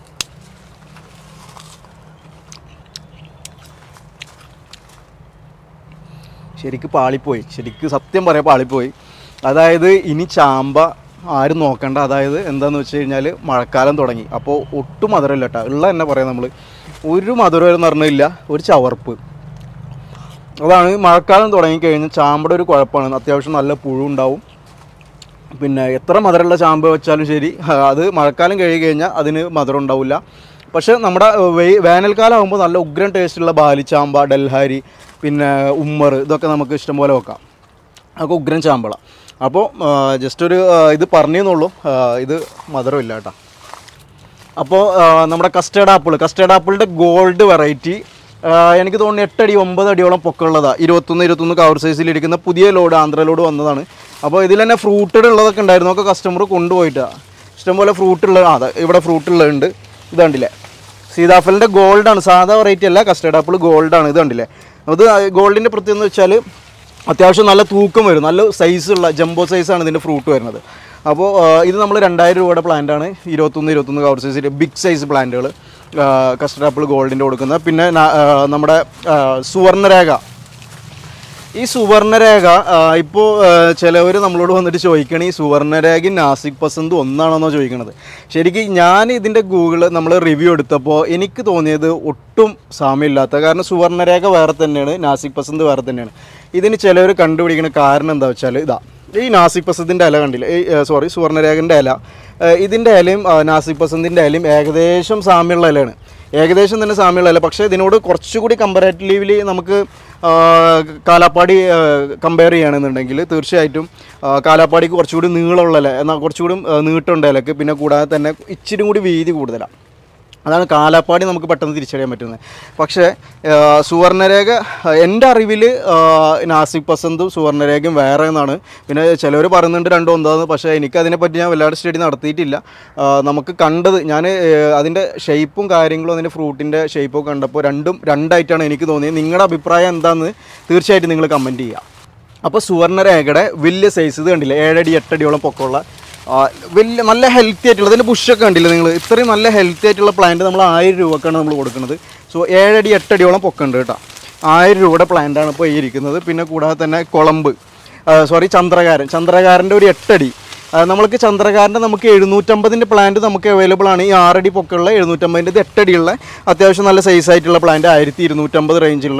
A: ശരിക്ക് പാളിപ്പോയി ശരിക്ക് സത്യം പറയാം പാളിപ്പോയി അതായത് ഇനി ചാമ്പ ആരും നോക്കണ്ട അതായത് എന്താന്ന് വെച്ച് കഴിഞ്ഞാൽ മഴക്കാലം തുടങ്ങി അപ്പോൾ ഒട്ടും മധുരമില്ല കേട്ടോ ഉള്ള തന്നെ പറയാം നമ്മൾ ഒരു മധുരം എന്ന് പറഞ്ഞില്ല ഒരു ചവർപ്പ് അതാണ് മഴക്കാലം തുടങ്ങിക്കഴിഞ്ഞാൽ ചാമ്പയുടെ ഒരു കുഴപ്പമാണ് അത്യാവശ്യം നല്ല പുഴു ഉണ്ടാവും പിന്നെ എത്ര മധുരമുള്ള ചാമ്പ് വെച്ചാലും ശരി അത് മഴക്കാലം കഴിയി കഴിഞ്ഞാൽ അതിന് മധുരം ഉണ്ടാവില്ല പക്ഷേ നമ്മുടെ വെയ് വേനൽക്കാലം ആകുമ്പോൾ നല്ല ഉഗ്രൻ ടേസ്റ്റുള്ള ബാലിച്ചാമ്പ ഡൽഹാരി പിന്നെ ഉമ്മർ ഇതൊക്കെ നമുക്ക് ഇഷ്ടംപോലെ വെക്കാം അതൊക്കെ ഉഗ്രൻ ചാമ്പള അപ്പോൾ ജസ്റ്റ് ഒരു ആ, ഇത് പറഞ്ഞെന്നുള്ളൂ ആ, ഇത് മധുരമില്ല കേട്ടോ അപ്പോൾ നമ്മുടെ കസ്റ്റേർഡ് ആപ്പിൾ കസ്റ്റേർഡ് ആപ്പിളിൻ്റെ ഗോൾഡ് വെറൈറ്റി എനിക്ക് തോന്നുന്നു എട്ടടി ഒമ്പത് അടിയോളം പൊക്കമുള്ളതാണ് ഇരുപത്തൊന്ന് ഇരുപത്തൊന്ന് കവർ സൈസിലിരിക്കുന്ന പുതിയ ലോഡ് ആന്ധ്ര ലോഡ് വന്നതാണ് അപ്പോൾ ഇതിൽ തന്നെ ഫ്രൂട്ടഡ് ഉള്ളതൊക്കെ ഉണ്ടായിരുന്നു ഒക്കെ കസ്റ്റമർ കൊണ്ടുപോയിട്ടാണ് ഇഷ്ടംപോലെ ഫ്രൂട്ട് ഉള്ള ആ അതെ ഇവിടെ ഫ്രൂട്ട് ഉള്ളതുണ്ട് ഇത് കണ്ടില്ലേ സീതാഫലിൻ്റെ ഗോൾഡാണ് സാധാ വെറൈറ്റി അല്ല കസ്റ്റേർഡ് ആപ്പിൾ ഗോൾഡാണ് ഇത് കണ്ടില്ലേ അത് ഗോൾഡിൻ്റെ പ്രത്യേകത എന്ന് വെച്ചാൽ അത്യാവശ്യം നല്ല തൂക്കം വരും നല്ല സൈസുള്ള ജംബോ സൈസാണ് ഇതിൻ്റെ ഫ്രൂട്ട് വരുന്നത് അപ്പോൾ ആ, ഇത് നമ്മൾ രണ്ടായിരം രൂപയുടെ പ്ലാന്റാണ് ഇരുപത്തൊന്ന് ഇരുപത്തൊന്ന് കവർ സൈസിൽ ബിഗ് സൈസ് പ്ലാന്റുകൾ കസ്റ്റർഡ് ആപ്പിൾ ഗോൾഡിൻ്റെ കൊടുക്കുന്നത് പിന്നെ ന- ആ, നമ്മുടെ ആ, സുവർണ്ണരേഖ ഈ സുവർണരേഖ ഇപ്പോൾ ചിലവർ നമ്മളോട് വന്നിട്ട് ചോദിക്കണ ഈ സുവർണരേഖയും നാസിക് പസന്തും ഒന്നാണെന്നോ ചോദിക്കണത് ശരിക്കും ഞാൻ ഇതിൻ്റെ ഗൂഗിൾ നമ്മൾ റിവ്യൂ എടുത്തപ്പോൾ എനിക്ക് തോന്നിയത് ഒട്ടും സാമ്യമില്ലാത്ത കാരണം സുവർണരേഖ വേറെ തന്നെയാണ് നാസിക് പസന്ത് വേറെ തന്നെയാണ് ഇതിന് ചിലവർ കണ്ടുപിടിക്കുന്ന കാരണം എന്താ വെച്ചാൽ ഇതാ ഈ നാസിക് പസന്തിൻ്റെ ഇല കണ്ടില്ല ഈ സോറി സുവർണരേഖൻ്റെ ഇല ഏഹ് ഇതിൻ്റെ ഇലയും ആ, നാസിക് പസന്തിൻ്റെ ഇലയും ഏകദേശം സാമ്യമുള്ള ഇലയാണ് ഏകദേശം തന്നെ സാമ്യമുള്ള ഇല പക്ഷേ ഇതിനോട് കുറച്ചുകൂടി കമ്പയറേറ്റീവ്ലി നമുക്ക് ആ, കാലാപ്പാടി കമ്പയർ ചെയ്യുകയാണെന്നുണ്ടെങ്കിൽ തീർച്ചയായിട്ടും ആ, കാലാപ്പാടിക്ക് കുറച്ചുകൂടി നീളമുള്ള ഇല എന്നാൽ കുറച്ചുകൂടി ആ, നീട്ടമുണ്ട് ഇലക്ക് പിന്നെ കൂടാതെ തന്നെ ഇച്ചിരി കൂടി വീതി കൂടുതലാണ് അതാണ് കാലാപ്പാടി നമുക്ക് പെട്ടെന്ന് തിരിച്ചറിയാൻ പറ്റുന്നത് പക്ഷേ ആ, സുവർണരേഖ ആ, എൻ്റെ അറിവിൽ നാസിക് പസന്തും സുവർണരേഖയും വേറെ എന്നാണ് പിന്നെ ചിലവർ പറയുന്നുണ്ട് രണ്ടും ഒന്നാന്ന് പക്ഷേ എനിക്ക് അതിനെപ്പറ്റി ഞാൻ വല്ലാതെ സ്റ്റഡി നടത്തിയിട്ടില്ല ആ, നമുക്ക് കണ്ടത് ഞാൻ അതിൻ്റെ ഷേപ്പും കാര്യങ്ങളും അതിൻ്റെ ഫ്രൂട്ടിൻ്റെ ഷേപ്പും കണ്ടപ്പോൾ രണ്ടും രണ്ടായിട്ടാണ് എനിക്ക് തോന്നിയത് നിങ്ങളുടെ അഭിപ്രായം എന്താണെന്ന് തീർച്ചയായിട്ടും നിങ്ങൾ കമൻറ്റ് ചെയ്യുക അപ്പോൾ സുവർണരേഖയുടെ വലിയ സൈസ് ഇത് കണ്ടില്ലേ ഏഴടി എട്ടടിയോളം പൊക്കമുള്ള ആ, വലിയ നല്ല ഹെൽത്തി ആയിട്ടുള്ള അതിൻ്റെ ബുഷൊക്കെ കണ്ടില്ലേ നിങ്ങൾ ഇത്രയും നല്ല ഹെൽത്തി ആയിട്ടുള്ള പ്ലാന്റ് നമ്മൾ ആയിരം രൂപക്കാണ് നമ്മൾ കൊടുക്കുന്നത് സോ ഏഴടി എട്ടടിയോളം പൊക്കമുണ്ട് കേട്ടോ ആയിരം രൂപയുടെ പ്ലാന്റാണ് ഇപ്പോൾ ഈ ഇരിക്കുന്നത് പിന്നെ കൂടാതെ തന്നെ കുളമ്പ് സോറി ചന്ദ്രകാരൻ ചന്ദ്രകാരൻ്റെ ഒരു എട്ടടി ആ, നമ്മൾക്ക് ചന്ദ്രകാരൻ്റെ നമുക്ക് എഴുന്നൂറ്റമ്പതിൻ്റെ പ്ലാന്റ് നമുക്ക് അവൈലബിൾ ആണ് ഈ ആറടി പൊക്കമുള്ള എഴുന്നൂറ്റമ്പതിൻ്റെ ഇത് എട്ടടിയുള്ള അത്യാവശ്യം നല്ല സൈസ് ആയിട്ടുള്ള പ്ലാന്റ് ആയിരത്തി ഇരുന്നൂറ്റമ്പത് റേഞ്ചുള്ള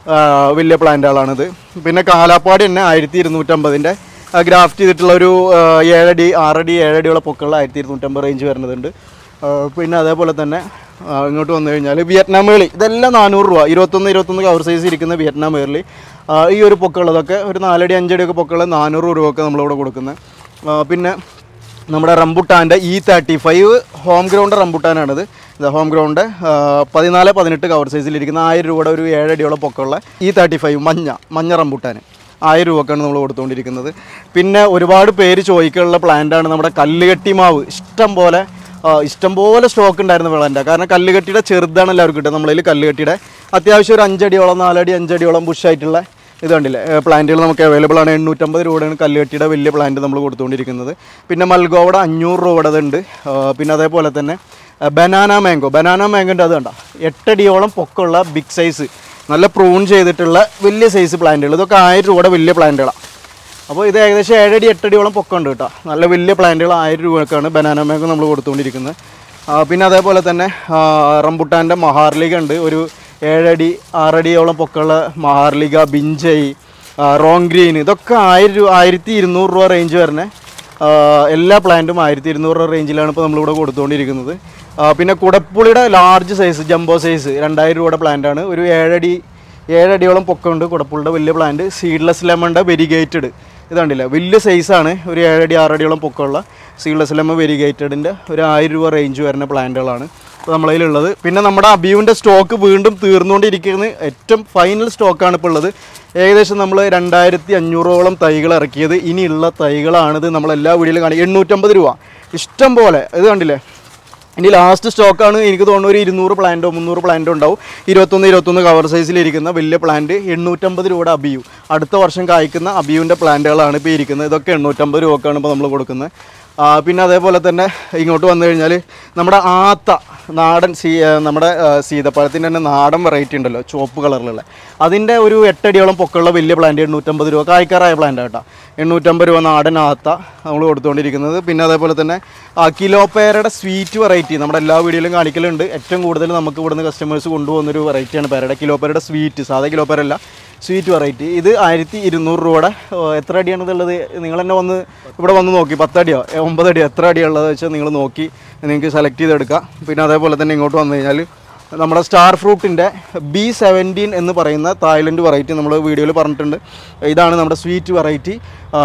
A: ആ, വലിയ പ്ലാന്റുകളാണിത് പിന്നെ കാലാപ്പാടി തന്നെ ആയിരത്തി ഇരുന്നൂറ്റമ്പതിൻ്റെ ഗ്രാഫ്റ്റ് ചെയ്തിട്ടുള്ള ഒരു ആ, ഏഴടി ആറടി ഏഴടിയോളം പൊക്കമുള്ള ആയിരത്തി ഇരുന്നൂറ്റമ്പത് റേഞ്ച് വരുന്നതുണ്ട് ആ, പിന്നെ അതേപോലെ തന്നെ ആ, ഇങ്ങോട്ട് വന്നു കഴിഞ്ഞാൽ വിയറ്റ്നാം മേളി ഇതെല്ലാം നാനൂറ് രൂപ ഇരുപത്തൊന്ന് ഇരുപത്തൊന്ന് കവർ സൈസ് ഇരിക്കുന്ന വിയറ്റ്നാം മേളി ആ, ഈ ഒരു പൊക്കമുള്ളതൊക്കെ ഒരു നാലടി അഞ്ചടി ഒക്കെ പൊക്കമുള്ള നാനൂറ് രൂപയൊക്കെ നമ്മളിവിടെ കൊടുക്കുന്നത് ആ, പിന്നെ നമ്മുടെ റംബുട്ടാൻ്റെ E thirty five home ground റംബുട്ടാനാണിത് ഇത് ഹോം ഗ്രൗണ്ട് പതിനാല് പതിനെട്ട് കവർ സൈസിലിരിക്കുന്ന ആയിരം രൂപയുടെ ഒരു ഏഴടിയോളം പൊക്കമുള്ള ഇ തേർട്ടി ഫൈവ് മഞ്ഞ മഞ്ഞ റംബുട്ടാൻ ആയിരം രൂപക്കാണ് നമ്മൾ കൊടുത്തുകൊണ്ടിരിക്കുന്നത് പിന്നെ ഒരുപാട് പേര് ചോദിക്കാനുള്ള പ്ലാന്റാണ് നമ്മുടെ കല്ലുകെട്ടി മാവ് ഇഷ്ടം പോലെ ആ, ഇഷ്ടം പോലെ സ്റ്റോക്ക് ഉണ്ടായിരുന്ന പ്ലാന്റാണ് കാരണം കല്ലുകെട്ടിയുടെ ചെറുതാണ് എല്ലാവർക്കും കിട്ടുക നമ്മളതിൽ കല്ലുകെട്ടിയുടെ അത്യാവശ്യം ഒരു അഞ്ചടിയോളം നാലടി അഞ്ചടിയോളം ബുഷായിട്ടുള്ള ഇത് കണ്ടില്ലേ പ്ലാന്റുകൾ നമുക്ക് അവൈലബിൾ ആണ് എണ്ണൂറ്റമ്പത് രൂപയാണ് കല്ലുകെട്ടിയുടെ വലിയ പ്ലാന്റ് നമ്മൾ കൊടുത്തുകൊണ്ടിരിക്കുന്നത് പിന്നെ മൽഗോവയുടെ അഞ്ഞൂറ് രൂപയുടെ ഉണ്ട് ആ, പിന്നെ അതേപോലെ തന്നെ ബനാന മാംഗോ ബനാന മാംഗോൻ്റെ അത് കണ്ട എട്ടടിയോളം പൊക്കമുള്ള ബിഗ് സൈസ് നല്ല പ്രൂൺ ചെയ്തിട്ടുള്ള വലിയ സൈസ് പ്ലാന്റുകൾ ഇതൊക്കെ ആയിരം രൂപയുടെ വലിയ പ്ലാന്റുകളാണ് അപ്പോൾ ഇത് ഏകദേശം ഏഴടി എട്ടടിയോളം പൊക്കമുണ്ട് കേട്ടോ നല്ല വലിയ പ്ലാന്റുകൾ ആയിരം രൂപക്കാണ് ബനാന മാംഗോ നമ്മൾ കൊടുത്തുകൊണ്ടിരിക്കുന്നത് ആ, പിന്നെ അതേപോലെ തന്നെ ആ, റംബുട്ടാൻ്റെ മഹാർലിക ഉണ്ട് ഒരു ഏഴടി ആറടിയോളം പൊക്കമുള്ള മഹാർലിക ബിഞ്ചൈ ആ, റോങ് ഗ്രീൻ ഇതൊക്കെ ആയിരം രൂപ ആയിരത്തി ഇരുന്നൂറ് രൂപ റേഞ്ച് വരുന്ന ആ, എല്ലാ പ്ലാന്റും ആയിരത്തി ഇരുന്നൂറ് രൂപ റേഞ്ചിലാണ് ഇപ്പോൾ നമ്മളിവിടെ കൊടുത്തുകൊണ്ടിരിക്കുന്നത് ആ, പിന്നെ കുടപ്പുളിയുടെ ലാർജ് സൈസ് ജംബോ സൈസ് രണ്ടായിരം രൂപയുടെ പ്ലാന്റാണ് ഒരു ഏഴടി ഏഴടിയോളം പൊക്കമുണ്ട് കുടപ്പുളിയുടെ വലിയ പ്ലാന്റ് സീഡ്ലെസ് ലെമണിൻ്റെ വെരിഗേറ്റഡ് ഇത് കണ്ടില്ല വലിയ സൈസാണ് ഒരു ഏഴടി ആറടിയോളം പൊക്കമുള്ള സീഡ്ലെസ് ലെമൺ വെരിഗേറ്റഡിൻ്റെ ഒരു ആയിരം രൂപ റേഞ്ച് വരുന്ന പ്ലാന്റുകളാണ് ഇപ്പോൾ നമ്മളതിലുള്ളത് പിന്നെ നമ്മുടെ അബിയുവിൻ്റെ സ്റ്റോക്ക് വീണ്ടും തീർന്നുകൊണ്ടിരിക്കുന്നത് ഏറ്റവും ഫൈനൽ സ്റ്റോക്കാണ് ഇപ്പോൾ ഉള്ളത് ഏകദേശം നമ്മൾ രണ്ടായിരത്തി അഞ്ഞൂറോളം തൈകൾ ഇറക്കിയത് ഇനിയുള്ള തൈകളാണിത് നമ്മളെല്ലാ വീഡിയോയിലും കാണി എണ്ണൂറ്റമ്പത് രൂപ ഇഷ്ടം പോലെ ഇത് കണ്ടില്ലേ ഇനി ലാസ്റ്റ് സ്റ്റോക്കാണ് എനിക്ക് തോന്നുന്നു ഒരു ഇരുന്നൂറ് പ്ലാന്റോ മുന്നൂറ് പ്ലാന്റോ ഉണ്ടാവും ഇരുപത്തൊന്ന് ഇരുപത്തൊന്ന് കവർ സൈസിലിരിക്കുന്ന വലിയ പ്ലാന്റ് എണ്ണൂറ്റമ്പത് രൂപയുടെ അബിയു അടുത്ത വർഷം കായ്ക്കുന്ന അബിയുവിൻ്റെ പ്ലാന്റുകളാണ് ഇപ്പോൾ ഇരിക്കുന്നത് ഇതൊക്കെ എണ്ണൂറ്റമ്പത് രൂപക്കാണ് ഇപ്പോൾ നമ്മൾ കൊടുക്കുന്നത് ആ, പിന്നെ അതേപോലെ തന്നെ ഇങ്ങോട്ട് വന്നു കഴിഞ്ഞാൽ നമ്മുടെ ആത്ത നാടൻ സീ ആ, നമ്മുടെ ആ, സീതപ്പഴത്തിൻ്റെ തന്നെ നാടൻ വെറൈറ്റി ഉണ്ടല്ലോ ചുവപ്പ് കളറിലുള്ള അതിൻ്റെ ഒരു എട്ടടിയോളം പൊക്കമുള്ള വലിയ പ്ലാന്റ് എണ്ണൂറ്റമ്പത് രൂപ കായ്ക്കാറായ പ്ലാന്റ് കേട്ടോ എണ്ണൂറ്റമ്പത് രൂപ നാടൻ ആത്ത നമ്മൾ കൊടുത്തുകൊണ്ടിരിക്കുന്നത് പിന്നെ അതേപോലെ തന്നെ ആ, കിലോ പേരയുടെ സ്വീറ്റ് വെറൈറ്റി നമ്മുടെ എല്ലാ വീഡിയോയിലും കാണിക്കലുണ്ട് ഏറ്റവും കൂടുതൽ നമുക്ക് ഇവിടുന്ന് കസ്റ്റമേഴ്സ് കൊണ്ടുപോകുന്നൊരു വെറൈറ്റിയാണ് പേരയുടെ കിലോ പേരയുടെ സ്വീറ്റ് സാധാ കിലോ പേരല്ല സ്വീറ്റ് വെറൈറ്റി ഇത് ആയിരത്തി ഇരുന്നൂറ് രൂപയുടെ ഓ, എത്ര അടിയാണ് ഇതുള്ളത് നിങ്ങൾ തന്നെ വന്ന് ഇവിടെ വന്ന് നോക്കി പത്തടിയോ ഏ, ഒമ്പതടിയോ എത്ര അടിയുള്ളത് വെച്ചാൽ നിങ്ങൾ നോക്കി നിങ്ങൾക്ക് സെലക്ട് ചെയ്തെടുക്കാം പിന്നെ അതേപോലെ തന്നെ ഇങ്ങോട്ട് വന്നു കഴിഞ്ഞാൽ നമ്മുടെ സ്റ്റാർ ഫ്രൂട്ടിൻ്റെ ബി സെവൻറ്റീൻ എന്ന് പറയുന്ന തായ്ലൻഡ് വെറൈറ്റി നമ്മൾ വീഡിയോയിൽ പറഞ്ഞിട്ടുണ്ട് ഇതാണ് നമ്മുടെ സ്വീറ്റ് വെറൈറ്റി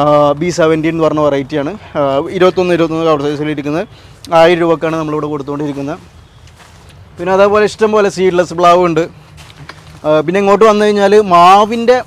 A: ബി സെവൻറ്റീൻ എന്ന് പറഞ്ഞ വെറൈറ്റിയാണ് ഇരുപത്തൊന്ന് ഇരുപത്തൊന്ന് കവർ സൈസിലിരിക്കുന്നത് ആയിരം രൂപക്കാണ് നമ്മളിവിടെ കൊടുത്തുകൊണ്ടിരിക്കുന്നത് പിന്നെ അതേപോലെ ഇഷ്ടം പോലെ സീഡ്ലെസ് പ്ലാവ് ഉണ്ട് ആ, പിന്നെ ഇങ്ങോട്ട് വന്നു കഴിഞ്ഞാൽ മാവിൻ്റെ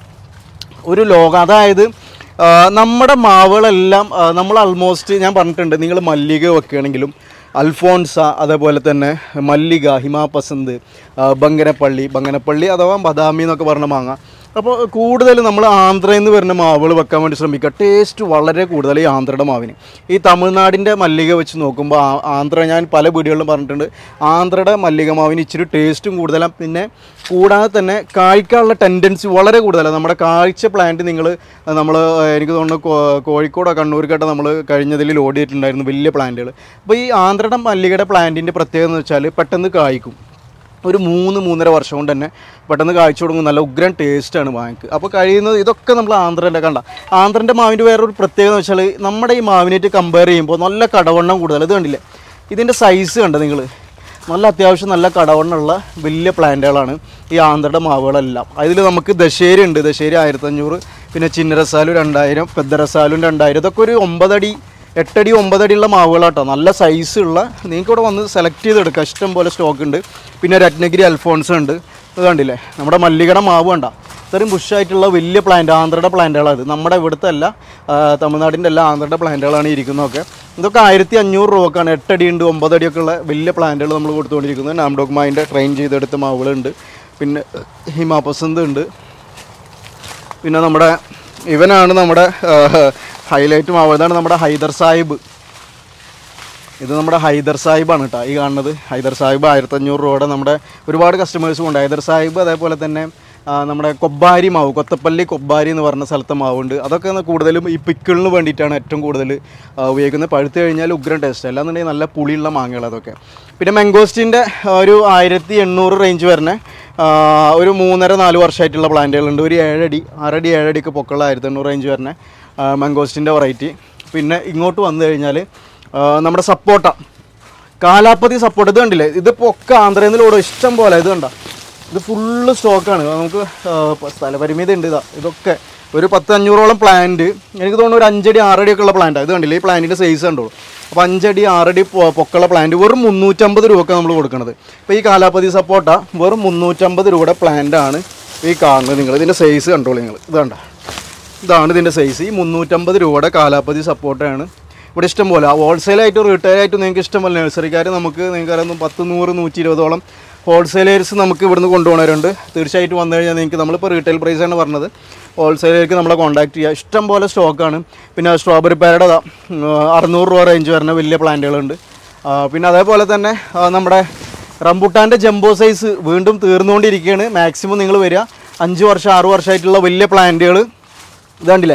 A: ഒരു ലോകം അതായത് ആ, നമ്മുടെ മാവുകളെല്ലാം ആ, നമ്മൾ ആൾമോസ്റ്റ് ഞാൻ പറഞ്ഞിട്ടുണ്ട് നിങ്ങൾ മല്ലിക വെക്കുകയാണെങ്കിലും അൽഫോൺസ അതേപോലെ തന്നെ മല്ലിക ഹിമാപസന്ത് ആ, ബങ്കനപ്പള്ളി ബങ്കനപ്പള്ളി അഥവാ ബദാമി എന്നൊക്കെ പറഞ്ഞ മാങ്ങ അപ്പോൾ കൂടുതൽ നമ്മൾ ആന്ധ്രയിൽ നിന്ന് വരുന്ന മാവുകൾ വെക്കാൻ വേണ്ടി ശ്രമിക്കുക ടേസ്റ്റ് വളരെ കൂടുതൽ ഈ ആന്ധ്രയുടെ മാവിന് ഈ തമിഴ്നാടിൻ്റെ മല്ലിക വെച്ച് നോക്കുമ്പോൾ ആ- ആന്ധ്ര ഞാൻ പല വീഡിയോകളിലും പറഞ്ഞിട്ടുണ്ട് ആന്ധ്രയുടെ മല്ലിക മാവിന് ഇച്ചിരി ടേസ്റ്റും കൂടുതലാണ് പിന്നെ കൂടാതെ തന്നെ കായ്ക്കാനുള്ള ടെൻഡൻസി വളരെ കൂടുതലാണ് നമ്മുടെ കാഴ്ച പ്ലാന്റ് നിങ്ങൾ നമ്മൾ എനിക്ക് തോന്നുന്നു കോ- കോഴിക്കോടോ കണ്ണൂർക്കോട്ടോ നമ്മൾ കഴിഞ്ഞതിൽ ലോഡ് ചെയ്തിട്ടുണ്ടായിരുന്നു വലിയ പ്ലാന്റുകൾ അപ്പോൾ ഈ ആന്ധ്രയുടെ മല്ലികയുടെ പ്ലാന്റിൻ്റെ പ്രത്യേകത എന്ന് വെച്ചാൽ പെട്ടെന്ന് കായ്ക്കും ഒരു മൂന്ന് മൂന്നര വർഷം കൊണ്ട് തന്നെ പെട്ടെന്ന് കാഴ്ച തുടങ്ങും നല്ല ഉഗ്രൻ ടേസ്റ്റാണ് മാങ്ങക്ക് അപ്പോൾ കഴിയുന്നത് ഇതൊക്കെ നമ്മൾ ആന്ധ്രൻ്റെ കണ്ട ആന്ധ്രൻ്റെ മാവിൻ്റെ വേറൊരു പ്രത്യേകത എന്ന് വെച്ചാൽ നമ്മുടെ ഈ മാവിനായിട്ട് കമ്പയർ ചെയ്യുമ്പോൾ നല്ല കടവണ്ണം കൂടുതൽ ഇത് കണ്ടില്ലേ ഇതിൻ്റെ സൈസ് കണ്ട നിങ്ങൾ നല്ല അത്യാവശ്യം നല്ല കടവണ്ണമുള്ള വലിയ പ്ലാന്റുകളാണ് ഈ ആന്ധ്രയുടെ മാവുകളെല്ലാം അതിൽ നമുക്ക് ദശേരി ഉണ്ട് ദശേരി ആയിരത്തഞ്ഞൂറ് പിന്നെ ചിന്നരസാലു രണ്ടായിരം പെദ്ദരസാലും രണ്ടായിരം ഇതൊക്കെ ഒരു ഒമ്പതടി എട്ടടി ഒമ്പതടിയുള്ള മാവുകളാട്ടോ നല്ല സൈസ് ഉള്ള നിങ്ങൾക്ക് ഇവിടെ വന്ന് സെലക്ട് ചെയ്തെടുക്കാം ഇഷ്ടം പോലെ സ്റ്റോക്ക് ഉണ്ട് പിന്നെ രത്നഗിരി അൽഫോൺസ് ഉണ്ട് ഇത് കണ്ടില്ലേ നമ്മുടെ മല്ലികയുടെ മാവ് കണ്ട ഇത്രയും ബുഷായിട്ടുള്ള വലിയ പ്ലാന്റ് ആന്ധ്രയുടെ പ്ലാന്റുകളാണ് ഇത് നമ്മുടെ ഇവിടുത്തെ അല്ല ആ, തമിഴ്നാടിൻ്റെ എല്ലാ ആന്ധ്രയുടെ പ്ലാന്റുകളാണ് ഇരിക്കുന്നതൊക്കെ ഇതൊക്കെ ആയിരത്തി അഞ്ഞൂറ് രൂപക്കാണ് എട്ടടി ഉണ്ട് ഒമ്പതടിയൊക്കെ ഉള്ള വലിയ പ്ലാന്റുകൾ നമ്മൾ കൊടുത്തുകൊണ്ടിരിക്കുന്നത് നാംഡോക്മായിൻ്റെ ട്രെയിൻ ചെയ്തെടുത്ത മാവുകളുണ്ട് പിന്നെ ഹിമാപസന്ത് ഉണ്ട് പിന്നെ നമ്മുടെ ഇവനാണ് നമ്മുടെ ഹൈലൈറ്റ് മാവ് ഇതാണ് നമ്മുടെ ഹൈദർ സാഹിബ് ഇത് നമ്മുടെ ഹൈദർ സാഹിബാണ് കേട്ടോ ഈ കാണുന്നത് ഹൈദർ സാഹിബ് ആയിരത്തഞ്ഞൂറ് രൂപയുടെ നമ്മുടെ ഒരുപാട് കസ്റ്റമേഴ്സും ഉണ്ട് ഹൈദർ സാഹിബ് അതേപോലെ തന്നെ ആ, നമ്മുടെ കൊബ്ബാരി മാവ് കൊത്തപ്പള്ളി കൊബ്ബാരി എന്ന് പറഞ്ഞ സ്ഥലത്തെ മാവുണ്ട് അതൊക്കെ ഒന്ന് കൂടുതലും ഈ പിക്കിളിന് വേണ്ടിയിട്ടാണ് ഏറ്റവും കൂടുതൽ ആ, ഉപയോഗിക്കുന്നത് പഴുത്ത് കഴിഞ്ഞാൽ ഉഗ്രൻ ടേസ്റ്റ് അല്ലാന്നുണ്ടെങ്കിൽ നല്ല പുളിയുള്ള മാങ്ങകൾ അതൊക്കെ പിന്നെ മെങ്കോസ്റ്റിൻ്റെ ഒരു ആയിരത്തി എണ്ണൂറ് റേഞ്ച് വരുന്ന
B: ആ, ഒരു മൂന്നര നാല് വർഷമായിട്ടുള്ള പ്ലാന്റുകളുണ്ട് ഒരു ഏഴടി ആറടി ഏഴടിക്ക് പൊക്കമുള്ള ആയിരത്തി എണ്ണൂറ് റേഞ്ച് വരുന്ന മംഗോസ്റ്റിൻ്റെ വെറൈറ്റി പിന്നെ ഇങ്ങോട്ട് വന്നു കഴിഞ്ഞാൽ നമ്മുടെ സപ്പോട്ട കാലാപ്പതി സപ്പോർട്ട് ഇത് കണ്ടില്ലേ ഇതിപ്പോൾ ഒക്കെ ആന്ധ്രയിൽ നിന്ന് ലോഡ് ഇഷ്ടം പോലെ ഇത് കണ്ട ഇത് ഫുള്ള് സ്റ്റോക്കാണ് നമുക്ക് ആ, പ- സ്ഥലപരിമിതി ഉണ്ട് ഇതാ ഇതൊക്കെ ഒരു പത്ത് അഞ്ഞൂറോളം പ്ലാന്റ് എനിക്ക് തോന്നുന്നു ഒരു അഞ്ചടി ആറടി ഒക്കെ ഉള്ള പ്ലാന്റ് ഇത് കണ്ടില്ലേ ഈ പ്ലാന്റിൻ്റെ സൈസ് കണ്ടോളൂ അപ്പോൾ അഞ്ചടി ആറടി പൊ- പൊക്കമുള്ള പ്ലാന്റ് വെറും മുന്നൂറ്റമ്പത് രൂപക്ക് നമ്മൾ കൊടുക്കുന്നത് ഇപ്പോൾ ഈ കാലാപ്പതി സപ്പോട്ട വെറും മുന്നൂറ്റമ്പത് രൂപയുടെ പ്ലാന്റ് ആണ് ഈ കാണുന്നത് നിങ്ങൾ ഇതിൻ്റെ സൈസ് കണ്ടോളൂ നിങ്ങൾ ഇത് കണ്ട ഇതാണ് ഇതിൻ്റെ സൈസ് ഈ മുന്നൂറ്റമ്പത് രൂപയുടെ കാലാപ്പതി സപ്പോർട്ടാണ് ഇവിടെ ഇഷ്ടം പോലെ ഹോൾസെയിലായിട്ടും റീറ്റെയിലായിട്ടും നിങ്ങൾക്ക് ഇഷ്ടം പോലെ നഴ്സറിക്കാർ നമുക്ക് നിങ്ങൾക്ക് അറിയാം പത്ത് നൂറ് നൂറ്റി ഇരുപതോളം ഹോൾസെയിലേഴ്സ് നമുക്ക് ഇവിടുന്ന് കൊണ്ടുപോകുന്നവരുണ്ട് തീർച്ചയായിട്ടും വന്നു കഴിഞ്ഞാൽ നിങ്ങൾക്ക് നമ്മളിപ്പോൾ റീറ്റെയിൽ പ്രൈസാണ് പറഞ്ഞത് ഹോൾസെയിലേക്ക് നമ്മളെ കോൺടാക്ട് ചെയ്യുക ഇഷ്ടം പോലെ സ്റ്റോക്കാണ് പിന്നെ സ്ട്രോബെറി പാരയുടെ ദാ, ഉം, അറുന്നൂറ് രൂപ റേഞ്ച് വരുന്ന വലിയ പ്ലാന്റുകളുണ്ട് ആ, പിന്നെ അതേപോലെ തന്നെ ആ, നമ്മുടെ റംബുട്ടാൻ്റെ ജംബോ സൈസ് വീണ്ടും തീർന്നുകൊണ്ടിരിക്കുകയാണ് മാക്സിമം നിങ്ങൾ വരിക അഞ്ച് വർഷം ആറ് വർഷമായിട്ടുള്ള വലിയ പ്ലാന്റുകൾ ഇതാണ്ടില്ലേ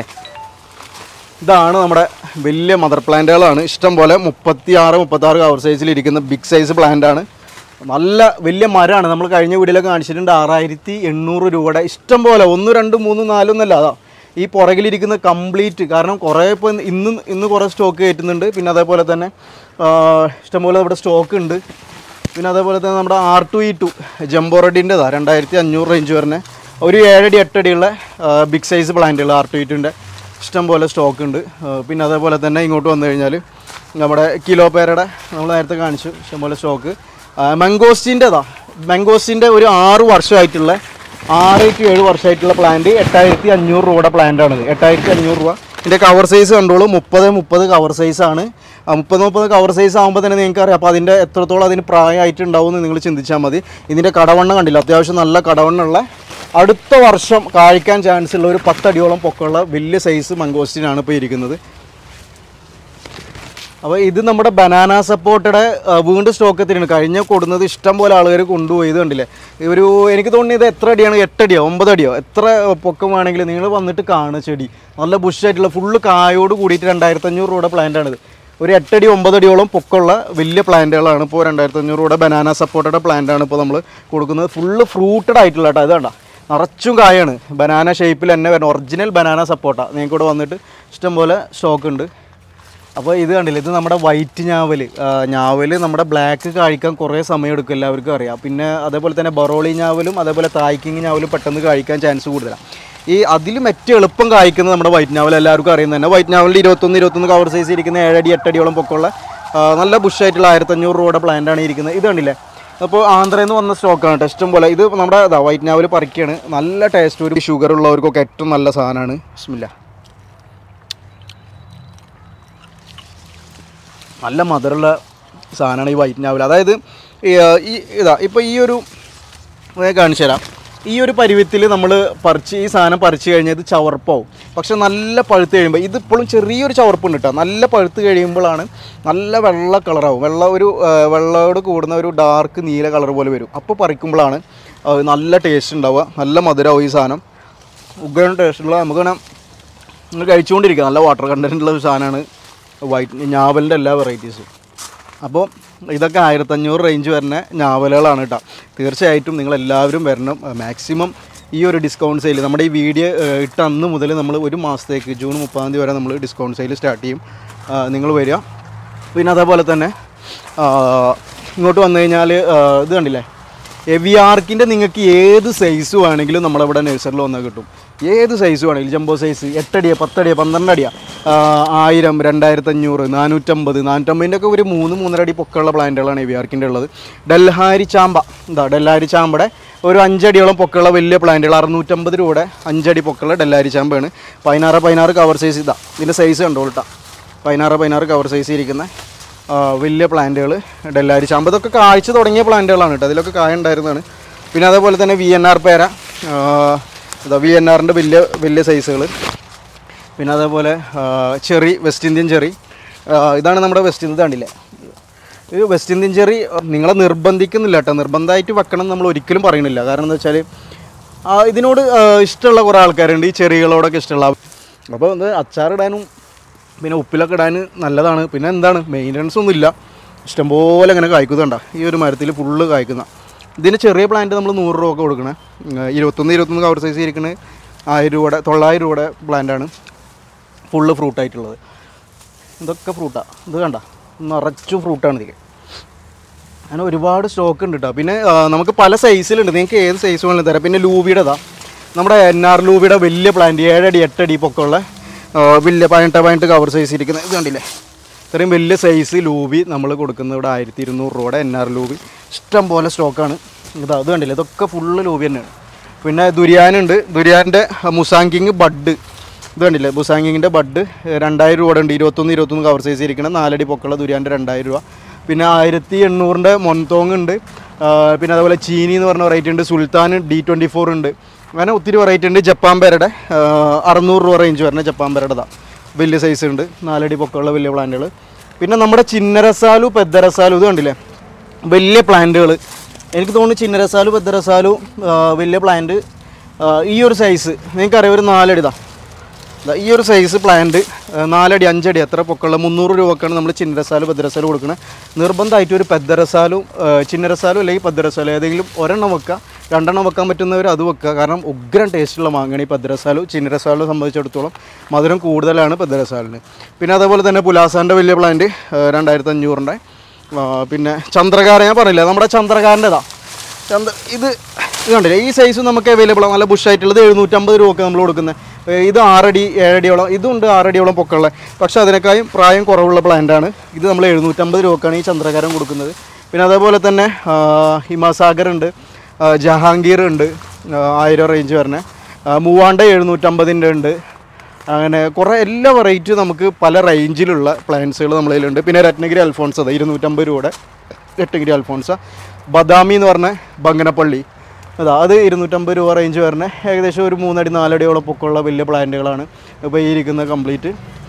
B: ഇതാണ് നമ്മുടെ വലിയ മദർ പ്ലാന്റുകളാണ് ഇഷ്ടം പോലെ മുപ്പത്തി ആറ് മുപ്പത്താറ് കവർ സൈസിൽ ഇരിക്കുന്ന ബിഗ് സൈസ് പ്ലാന്റ് ആണ് നല്ല വലിയ മരമാണ് നമ്മൾ കഴിഞ്ഞ വീഡിയോയിലൊക്കെ കാണിച്ചിട്ടുണ്ട് ആറായിരത്തി എണ്ണൂറ് രൂപയുടെ ഇഷ്ടം പോലെ ഒന്ന് രണ്ട് മൂന്ന് നാലൊന്നല്ല അതാ ഈ പുറകിലിരിക്കുന്ന കംപ്ലീറ്റ് കാരണം കുറേ ഇപ്പോൾ ഇന്ന് ഇന്ന് കുറേ സ്റ്റോക്ക് കയറ്റുന്നുണ്ട് പിന്നെ അതേപോലെ തന്നെ ആ, ഇഷ്ടംപോലെ ഇവിടെ സ്റ്റോക്ക് ഉണ്ട് പിന്നെ അതേപോലെ തന്നെ നമ്മുടെ R two E two jumbo റെഡിൻ്റെതാണ് രണ്ടായിരത്തി അഞ്ഞൂറ് റേഞ്ച് വരുന്ന ഒരു ഏഴടി എട്ടടിയുള്ള ബിഗ് സൈസ് പ്ലാന്റുകൾ ആർ ടു ഇ ഇഷ്ടം പോലെ സ്റ്റോക്ക് ഉണ്ട് ആ, പിന്നെ അതേപോലെ തന്നെ ഇങ്ങോട്ട് വന്നു കഴിഞ്ഞാൽ നമ്മുടെ കിലോ പേരയുടെ നമ്മൾ നേരത്തെ കാണിച്ചു ഇഷ്ടംപോലെ സ്റ്റോക്ക് മംഗോസ്റ്റിൻ്റെതാ മംഗോസ്റ്റിൻ്റെ ഒരു ആറ് വർഷമായിട്ടുള്ള ആറ് ടു ഏഴ് വർഷമായിട്ടുള്ള പ്ലാന്റ് എട്ടായിരത്തി അഞ്ഞൂറ് രൂപയുടെ പ്ലാന്റാണിത് എട്ടായിരത്തി അഞ്ഞൂറ് രൂപ ഇതിൻ്റെ കവർ സൈസ് കണ്ടോളൂ മുപ്പത് മുപ്പത് കവർ സൈസാണ് മുപ്പത് മുപ്പത് കവർ സൈസ് ആകുമ്പോൾ തന്നെ നിങ്ങൾക്ക് അറിയാം അപ്പോൾ അതിൻ്റെ എത്രത്തോളം അതിന് പ്രായമായിട്ടുണ്ടാവും എന്ന് നിങ്ങൾ ചിന്തിച്ചാൽ മതി ഇതിൻ്റെ കടവണ്ണം കണ്ടില്ല അത്യാവശ്യം നല്ല കടവണ്ണമുള്ള അടുത്ത വർഷം കായ്ക്കാൻ ചാൻസ് ഉള്ള ഒരു പത്തടിയോളം പൊക്കമുള്ള വലിയ സൈസ് മംഗോസ്റ്റിനാണ് ഇപ്പോൾ ഇരിക്കുന്നത് അപ്പോൾ ഇത് നമ്മുടെ ബനാന സപ്പോർട്ടയുടെ വീണ്ടും സ്റ്റോക്ക് എത്തിയിട്ടുണ്ട് കഴിഞ്ഞ കൊടുന്നത് ഇഷ്ടം പോലെ ആളുകൾ കൊണ്ടുപോയി ഇത് കണ്ടില്ലേ ഒരു എനിക്ക് തോന്നുന്നു ഇത് എത്ര അടിയാണ് എട്ടടിയോ ഒമ്പതടിയോ എത്ര പൊക്കം വേണമെങ്കിലും നിങ്ങൾ വന്നിട്ട് കാണുക ചെടി നല്ല ബുഷായിട്ടുള്ള ഫുള്ള് കായോട് കൂടിയിട്ട് രണ്ടായിരത്തി അഞ്ഞൂറ് രൂപയുടെ പ്ലാന്റാണിത് ഒരു എട്ടടി ഒമ്പതടിയോളം പൊക്കമുള്ള വലിയ പ്ലാന്റുകളാണ് ഇപ്പോൾ രണ്ടായിരത്തി അഞ്ഞൂറ് രൂപയുടെ ബനാന സപ്പോർട്ടയുടെ പ്ലാന്റാണ് ഇപ്പോൾ നമ്മൾ കൊടുക്കുന്നത് ഫുള്ള് ഫ്രൂട്ടഡ് ആയിട്ടുള്ള കേട്ടോ ഇത് കണ്ട നിറച്ചും കായാണ് ബനാന ഷേപ്പിൽ തന്നെ വരുന്ന ഒറിജിനൽ ബനാന സപ്പോർട്ടാണ് നിങ്ങൾക്ക് ഇവിടെ വന്നിട്ട് ഇഷ്ടംപോലെ സ്റ്റോക്ക് ഉണ്ട് അപ്പോൾ ഇത് കണ്ടില്ല ഇത് നമ്മുടെ വൈറ്റ് ഞാവൽ ഞാവൽ നമ്മുടെ ബ്ലാക്ക് കഴിക്കാൻ കുറേ സമയം എടുക്കും എല്ലാവർക്കും അറിയാം പിന്നെ അതേപോലെ തന്നെ ബറോളി ഞാവലും അതേപോലെ തായ്ക്കിങ് ഞാവലും പെട്ടെന്ന് കഴിക്കാൻ ചാൻസ് കൂടുതലാണ് ഈ അതിലും ഏറ്റവും എളുപ്പം കായ്ക്കുന്നത് നമ്മുടെ വൈറ്റ് നാവൽ എല്ലാവർക്കും അറിയുന്നത് തന്നെ വൈറ്റ് നാവലിൽ ഇരുപത്തൊന്ന് ഇരുപത്തൊന്ന് കവർ സൈസ് ഇരിക്കുന്ന ഏഴടി എട്ടടിയോളം പൊക്കമുള്ള ആ, നല്ല ബുഷായിട്ടുള്ള ആയിരത്തഞ്ഞൂറ് രൂപയുടെ പ്ലാന്റാണ് ഇരിക്കുന്നത് ഇത് കണ്ടില്ലേ അപ്പോൾ ആന്ധ്രയിൽ നിന്ന് വന്ന സ്റ്റോക്കാണ് കേട്ടോ ഇഷ്ടം പോലെ ഇത് നമ്മുടെ ഇതാ വൈറ്റ് നാവൽ പറിക്കുകയാണ് നല്ല ടേസ്റ്റ് ഒരു ഷുഗർ ഉള്ളവർക്കൊക്കെ ഏറ്റവും നല്ല സാധനമാണ് ബിസ്മില്ല നല്ല മധുരമുള്ള സാധനമാണ് ഈ വൈറ്റ് നാവൽ അതായത് ഈ, ആ, ഈ ഇതാ ഇപ്പോൾ ഈ ഒരു ഞാൻ കാണിച്ചു തരാം ഈ ഒരു പരുവത്തിൽ നമ്മൾ പറിച്ച് ഈ സാധനം പറിച്ച് കഴിഞ്ഞാൽ ഇത് ചവർപ്പാവും പക്ഷെ നല്ല പഴുത്ത് കഴിയുമ്പോൾ ഇതിപ്പോഴും ചെറിയൊരു ചവർപ്പുണ്ട് കേട്ടോ നല്ല പഴുത്ത് കഴിയുമ്പോഴാണ് നല്ല വെള്ള കളറാവും വെള്ള ഒരു ആ, വെള്ളയോട് കൂടുന്ന ഒരു ഡാർക്ക് നീല കളർ പോലെ വരും അപ്പോൾ പറിക്കുമ്പോഴാണ് ആ, നല്ല ടേസ്റ്റ് ഉണ്ടാവുക നല്ല മധുരമാവും ഈ സാധനം ഉഗ്രൻ ടേസ്റ്റുള്ള നമുക്ക് വേണം നിങ്ങൾ കഴിച്ചുകൊണ്ടിരിക്കുക നല്ല വാട്ടർ കണ്ടൻറ്റ് ഉള്ള ഒരു സാധനമാണ് വൈറ്റ് ഞാവലിൻ്റെ എല്ലാ വെറൈറ്റീസും അപ്പോൾ ഇതൊക്കെ ആയിരത്തഞ്ഞൂറ് റേഞ്ച് വരുന്ന ഞാവലുകളാണ് കേട്ടോ തീർച്ചയായിട്ടും നിങ്ങൾ എല്ലാവരും വരണം മാക്സിമം ഈ ഒരു ഡിസ്കൗണ്ട് സെയിൽ നമ്മുടെ ഈ വീഡിയോ ഏഹ്, ഇട്ട അന്ന് മുതൽ നമ്മൾ ഒരു മാസത്തേക്ക് ജൂൺ മുപ്പതാം തീയതി വരെ നമ്മൾ ഡിസ്കൗണ്ട് സെയിൽ സ്റ്റാർട്ട് ചെയ്യും നിങ്ങൾ വരിക പിന്നെ അതേപോലെ തന്നെ ആ, ഇങ്ങോട്ട് വന്നു കഴിഞ്ഞാൽ ഇത് കണ്ടില്ലേ എവിയാർക്കിൻ്റെ നിങ്ങൾക്ക് ഏത് സൈസ് വേണമെങ്കിലും നമ്മളിവിടെ നഴ്സറിൽ വന്നാൽ കിട്ടും ഏത് സൈസ് വേണമെങ്കിലും ജംബോ സൈസ് എട്ടടിയോ പത്തടിയോ പന്ത്രണ്ട് അടിയോ ആയിരം രണ്ടായിരത്തി അഞ്ഞൂറ് നാനൂറ്റമ്പത് നാനൂറ്റമ്പതിൻ്റെ ഒക്കെ ഒരു മൂന്ന് മൂന്നര അടി പൊക്കമുള്ള പ്ലാന്റുകളാണ് എവിയാർക്കിൻ്റെ ഉള്ളത് ഡൽഹാരി ചാമ്പ എന്താ ഡൽഹാരി ചാമ്പയുടെ ഒരു അഞ്ചടിയോളം പൊക്കമുള്ള വലിയ പ്ലാന്റുകൾ അറുന്നൂറ്റമ്പത് രൂപയുടെ അഞ്ചടി പൊക്കമുള്ള ഡെല്ലാരി ചാമ്പയാണ് പതിനാറ് പതിനാറ് കവർ സൈസ് ഇതാ ഇതിൻ്റെ സൈസ് കണ്ടോളട്ടാ പതിനാറ് പതിനാറ് കവർ സൈസ് ഇരിക്കുന്ന ആ, വലിയ പ്ലാന്റുകൾ ഡെല്ലാരി ചാമ്പ് ഇതൊക്കെ കാഴ്ച തുടങ്ങിയ പ്ലാന്റുകളാണ് കേട്ടോ അതിലൊക്കെ കായ ഉണ്ടായിരുന്നതാണ് പിന്നെ അതേപോലെ തന്നെ വി എൻ ആർ പേര ആ, ഇതാ വി എൻ ആറിൻ്റെ വലിയ വലിയ സൈസുകൾ പിന്നെ അതേപോലെ ആ, ചെറി വെസ്റ്റ് ഇന്ത്യൻ ചെറി ആ, ഇതാണ് നമ്മുടെ വെസ്റ്റ് ഇന്ത്യ കണ്ടില്ലേ ഇത് വെസ്റ്റ് ഇന്ത്യൻ ചെറി നിങ്ങളെ നിർബന്ധിക്കുന്നില്ല കേട്ടോ നിർബന്ധമായിട്ട് വെക്കണം എന്ന് നമ്മൾ ഒരിക്കലും പറയണില്ല കാരണം എന്താ വെച്ചാൽ ഇതിനോട് ആ, ഇഷ്ടമുള്ള കുറേ ആൾക്കാരുണ്ട് ഈ ചെറികളോടൊക്കെ ഇഷ്ടമുള്ള അപ്പോൾ ഇത് അച്ചാറിടാനും പിന്നെ ഉപ്പിലൊക്കെ ഇടാൻ നല്ലതാണ് പിന്നെ എന്താണ് മെയിൻ്റനൻസ് ഒന്നും ഇല്ല ഇഷ്ടംപോലെ ഇങ്ങനെ കായ്ക്കുന്നുണ്ട ഈ ഒരു മരത്തിൽ ഫുള്ള് കായ്ക്കുന്ന ഇതിന് ചെറിയ പ്ലാന്റ് നമ്മൾ നൂറ് രൂപ കൊടുക്കണേ ഉം, ഇരുപത്തൊന്ന് ഇരുപത്തൊന്ന് കവർ സൈസ് ഇരിക്കുന്നത് ആയിരം രൂപയുടെ തൊള്ളായിരം രൂപയുടെ പ്ലാന്റാണ് ഫുള്ള് ഫ്രൂട്ടായിട്ടുള്ളത് ഇതൊക്കെ ഫ്രൂട്ടാണ് ഇത് കണ്ട നിറച്ചും ഫ്രൂട്ടാണ് ഇതിൽ അങ്ങനെ ഒരുപാട് സ്റ്റോക്ക് ഉണ്ട് കേട്ടോ പിന്നെ ആ, നമുക്ക് പല സൈസിലുണ്ട് നിങ്ങൾക്ക് ഏത് സൈസ് വേണമെങ്കിലും തരാം പിന്നെ ലൂബിയുടെ ഇതാ നമ്മുടെ എൻ ആർ ലൂബിയുടെ വലിയ പ്ലാന്റ് ഏഴടി എട്ടടി പൊക്കമുള്ള ആ, വലിയ പതിനെട്ട് പതിനെട്ട് കവർ സൈസ് ഇരിക്കുന്ന ഇത് കണ്ടില്ലേ ഇത്രയും വലിയ സൈസ് ലൂബി നമ്മൾ കൊടുക്കുന്നത് ഇവിടെ ആയിരത്തി ഇരുന്നൂറ് രൂപയുടെ എൻ ആർ ലൂബി ഇഷ്ടം പോലെ സ്റ്റോക്കാണ് ഇതാ ഇത് കണ്ടില്ലേ ഇതൊക്കെ ഫുള്ള് ലൂബി തന്നെയാണ് പിന്നെ ദുരിയാനുണ്ട് ദുരിയാൻ്റെ മുസാങ്കിങ് ബഡ് ഇത് കണ്ടില്ലേ ബുസാങ്കിങ്ങിൻ്റെ ബഡ് രണ്ടായിരം രൂപയുടെ ഉണ്ട് ഇരുപത്തൊന്ന് ഇരുപത്തൊന്ന് കവർ സൈസ് ഇരിക്കണം നാലടി പൊക്കമുള്ള ദുരിയാൻ്റെ രണ്ടായിരം രൂപ പിന്നെ ആയിരത്തി എണ്ണൂറിൻ്റെ മൊൻതോങ് ഉണ്ട് ആ, പിന്നെ അതുപോലെ ചീനി എന്ന് പറഞ്ഞ വെറൈറ്റി ഉണ്ട് സുൽത്താൻ ഡി ട്വൻറ്റി ഫോർ ഉണ്ട് അങ്ങനെ ഒത്തിരി വെറൈറ്റി ഉണ്ട് ജപ്പാൻ പേരുടെ അറുന്നൂറ് രൂപ റേഞ്ച് വരുന്ന ജപ്പാൻ പേരുടെ വലിയ സൈസ് ഉണ്ട് നാലടി പൊക്കമുള്ള വലിയ പ്ലാന്റുകൾ പിന്നെ നമ്മുടെ ചിന്നരസാലു പെദ്ദരസാലു ഇത് കണ്ടില്ലേ വലിയ പ്ലാന്റുകൾ എനിക്ക് തോന്നുന്നു ചിന്നരസാലു പെദ്ദരസാലു ആ, വലിയ പ്ലാന്റ് ആ, ഈ ഒരു സൈസ് നിങ്ങൾക്കറിയാം ഒരു നാലടി ഇതാ ദാ ഈ ഒരു സൈസ് പ്ലാന്റ് നാലടി അഞ്ചടി എത്ര പൊക്കമുള്ള മുന്നൂറ് രൂപക്കാണ് നമ്മൾ ചിന്നരസാലും പെദ്ദരസാലും കൊടുക്കുന്നത് നിർബന്ധമായിട്ട് ഒരു പെദ്ദരസാലും ചിന്നരസാലും അല്ലെങ്കിൽ പെദ്ദരസാലും ഏതെങ്കിലും ഒരെണ്ണം വെക്കുക രണ്ടെണ്ണം വെക്കാൻ പറ്റുന്നവർ അത് വെക്കുക കാരണം ഉഗ്രം ടേസ്റ്റുള്ള മാങ്ങയാണ് ഈ പെദ്ദരസാലു ചിന്നരസാലും സംബന്ധിച്ചിടത്തോളം മധുരം കൂടുതലാണ് പെദ്ദരസാലിന് പിന്നെ അതേപോലെ തന്നെ പുലാസാൻ്റെ വലിയ പ്ലാന്റ് രണ്ടായിരത്തി അഞ്ഞൂറിൻ്റെ പിന്നെ ചന്ദ്രകാര ഞാൻ പറഞ്ഞില്ല നമ്മുടെ ചന്ദ്രകാരൻ്റെതാ ചന്ദ്ര ഇത് ഇത് കണ്ടില്ലേ ഈ സൈസ് നമുക്ക് അവൈലബിൾ ആണ് നല്ല ബുഷായിട്ടുള്ളത് എഴുന്നൂറ്റമ്പത് രൂപക്ക് നമ്മൾ കൊടുക്കുന്നത് ഇത് ആറടി ഏഴടിയോളം ഇതുണ്ട് ആറടിയോളം പൊക്കമുള്ള പക്ഷേ അതിനേക്കാളും പ്രായം കുറവുള്ള പ്ലാന്റാണ് ഇത് നമ്മൾ എഴുന്നൂറ്റമ്പത് രൂപക്കാണ് ഈ ചന്ദ്രകാരം കൊടുക്കുന്നത് പിന്നെ അതേപോലെ തന്നെ ആ, ഹിമാസാഗർ ഉണ്ട് ആ, ജഹാംഗീർ ഉണ്ട് ആ, ആയിരം റേഞ്ച് വരണേ ആ, മൂവാണ്ട എഴുന്നൂറ്റമ്പതിൻ്റെ ഉണ്ട് അങ്ങനെ കുറേ എല്ലാ വെറൈറ്റിയും നമുക്ക് പല റേഞ്ചിലുള്ള പ്ലാന്റ്സുകൾ നമ്മുടെ കയ്യിലുണ്ട് പിന്നെ രത്നഗിരി അൽഫോൺസ് അതെ ഇരുന്നൂറ്റമ്പത് രൂപയുടെ രത്നഗിരി അൽഫോൺസ ബദാമി എന്ന് പറഞ്ഞ ബങ്കനപ്പള്ളി അതാ അത് ഇരുന്നൂറ്റമ്പത് രൂപ റേഞ്ച് വരുന്ന ഏകദേശം ഒരു മൂന്നടി നാലടിയോളം പൊക്കമുള്ള വലിയ പ്ലാന്റുകളാണ് ഇപ്പോൾ ഈ ഇരിക്കുന്ന കംപ്ലീറ്റ്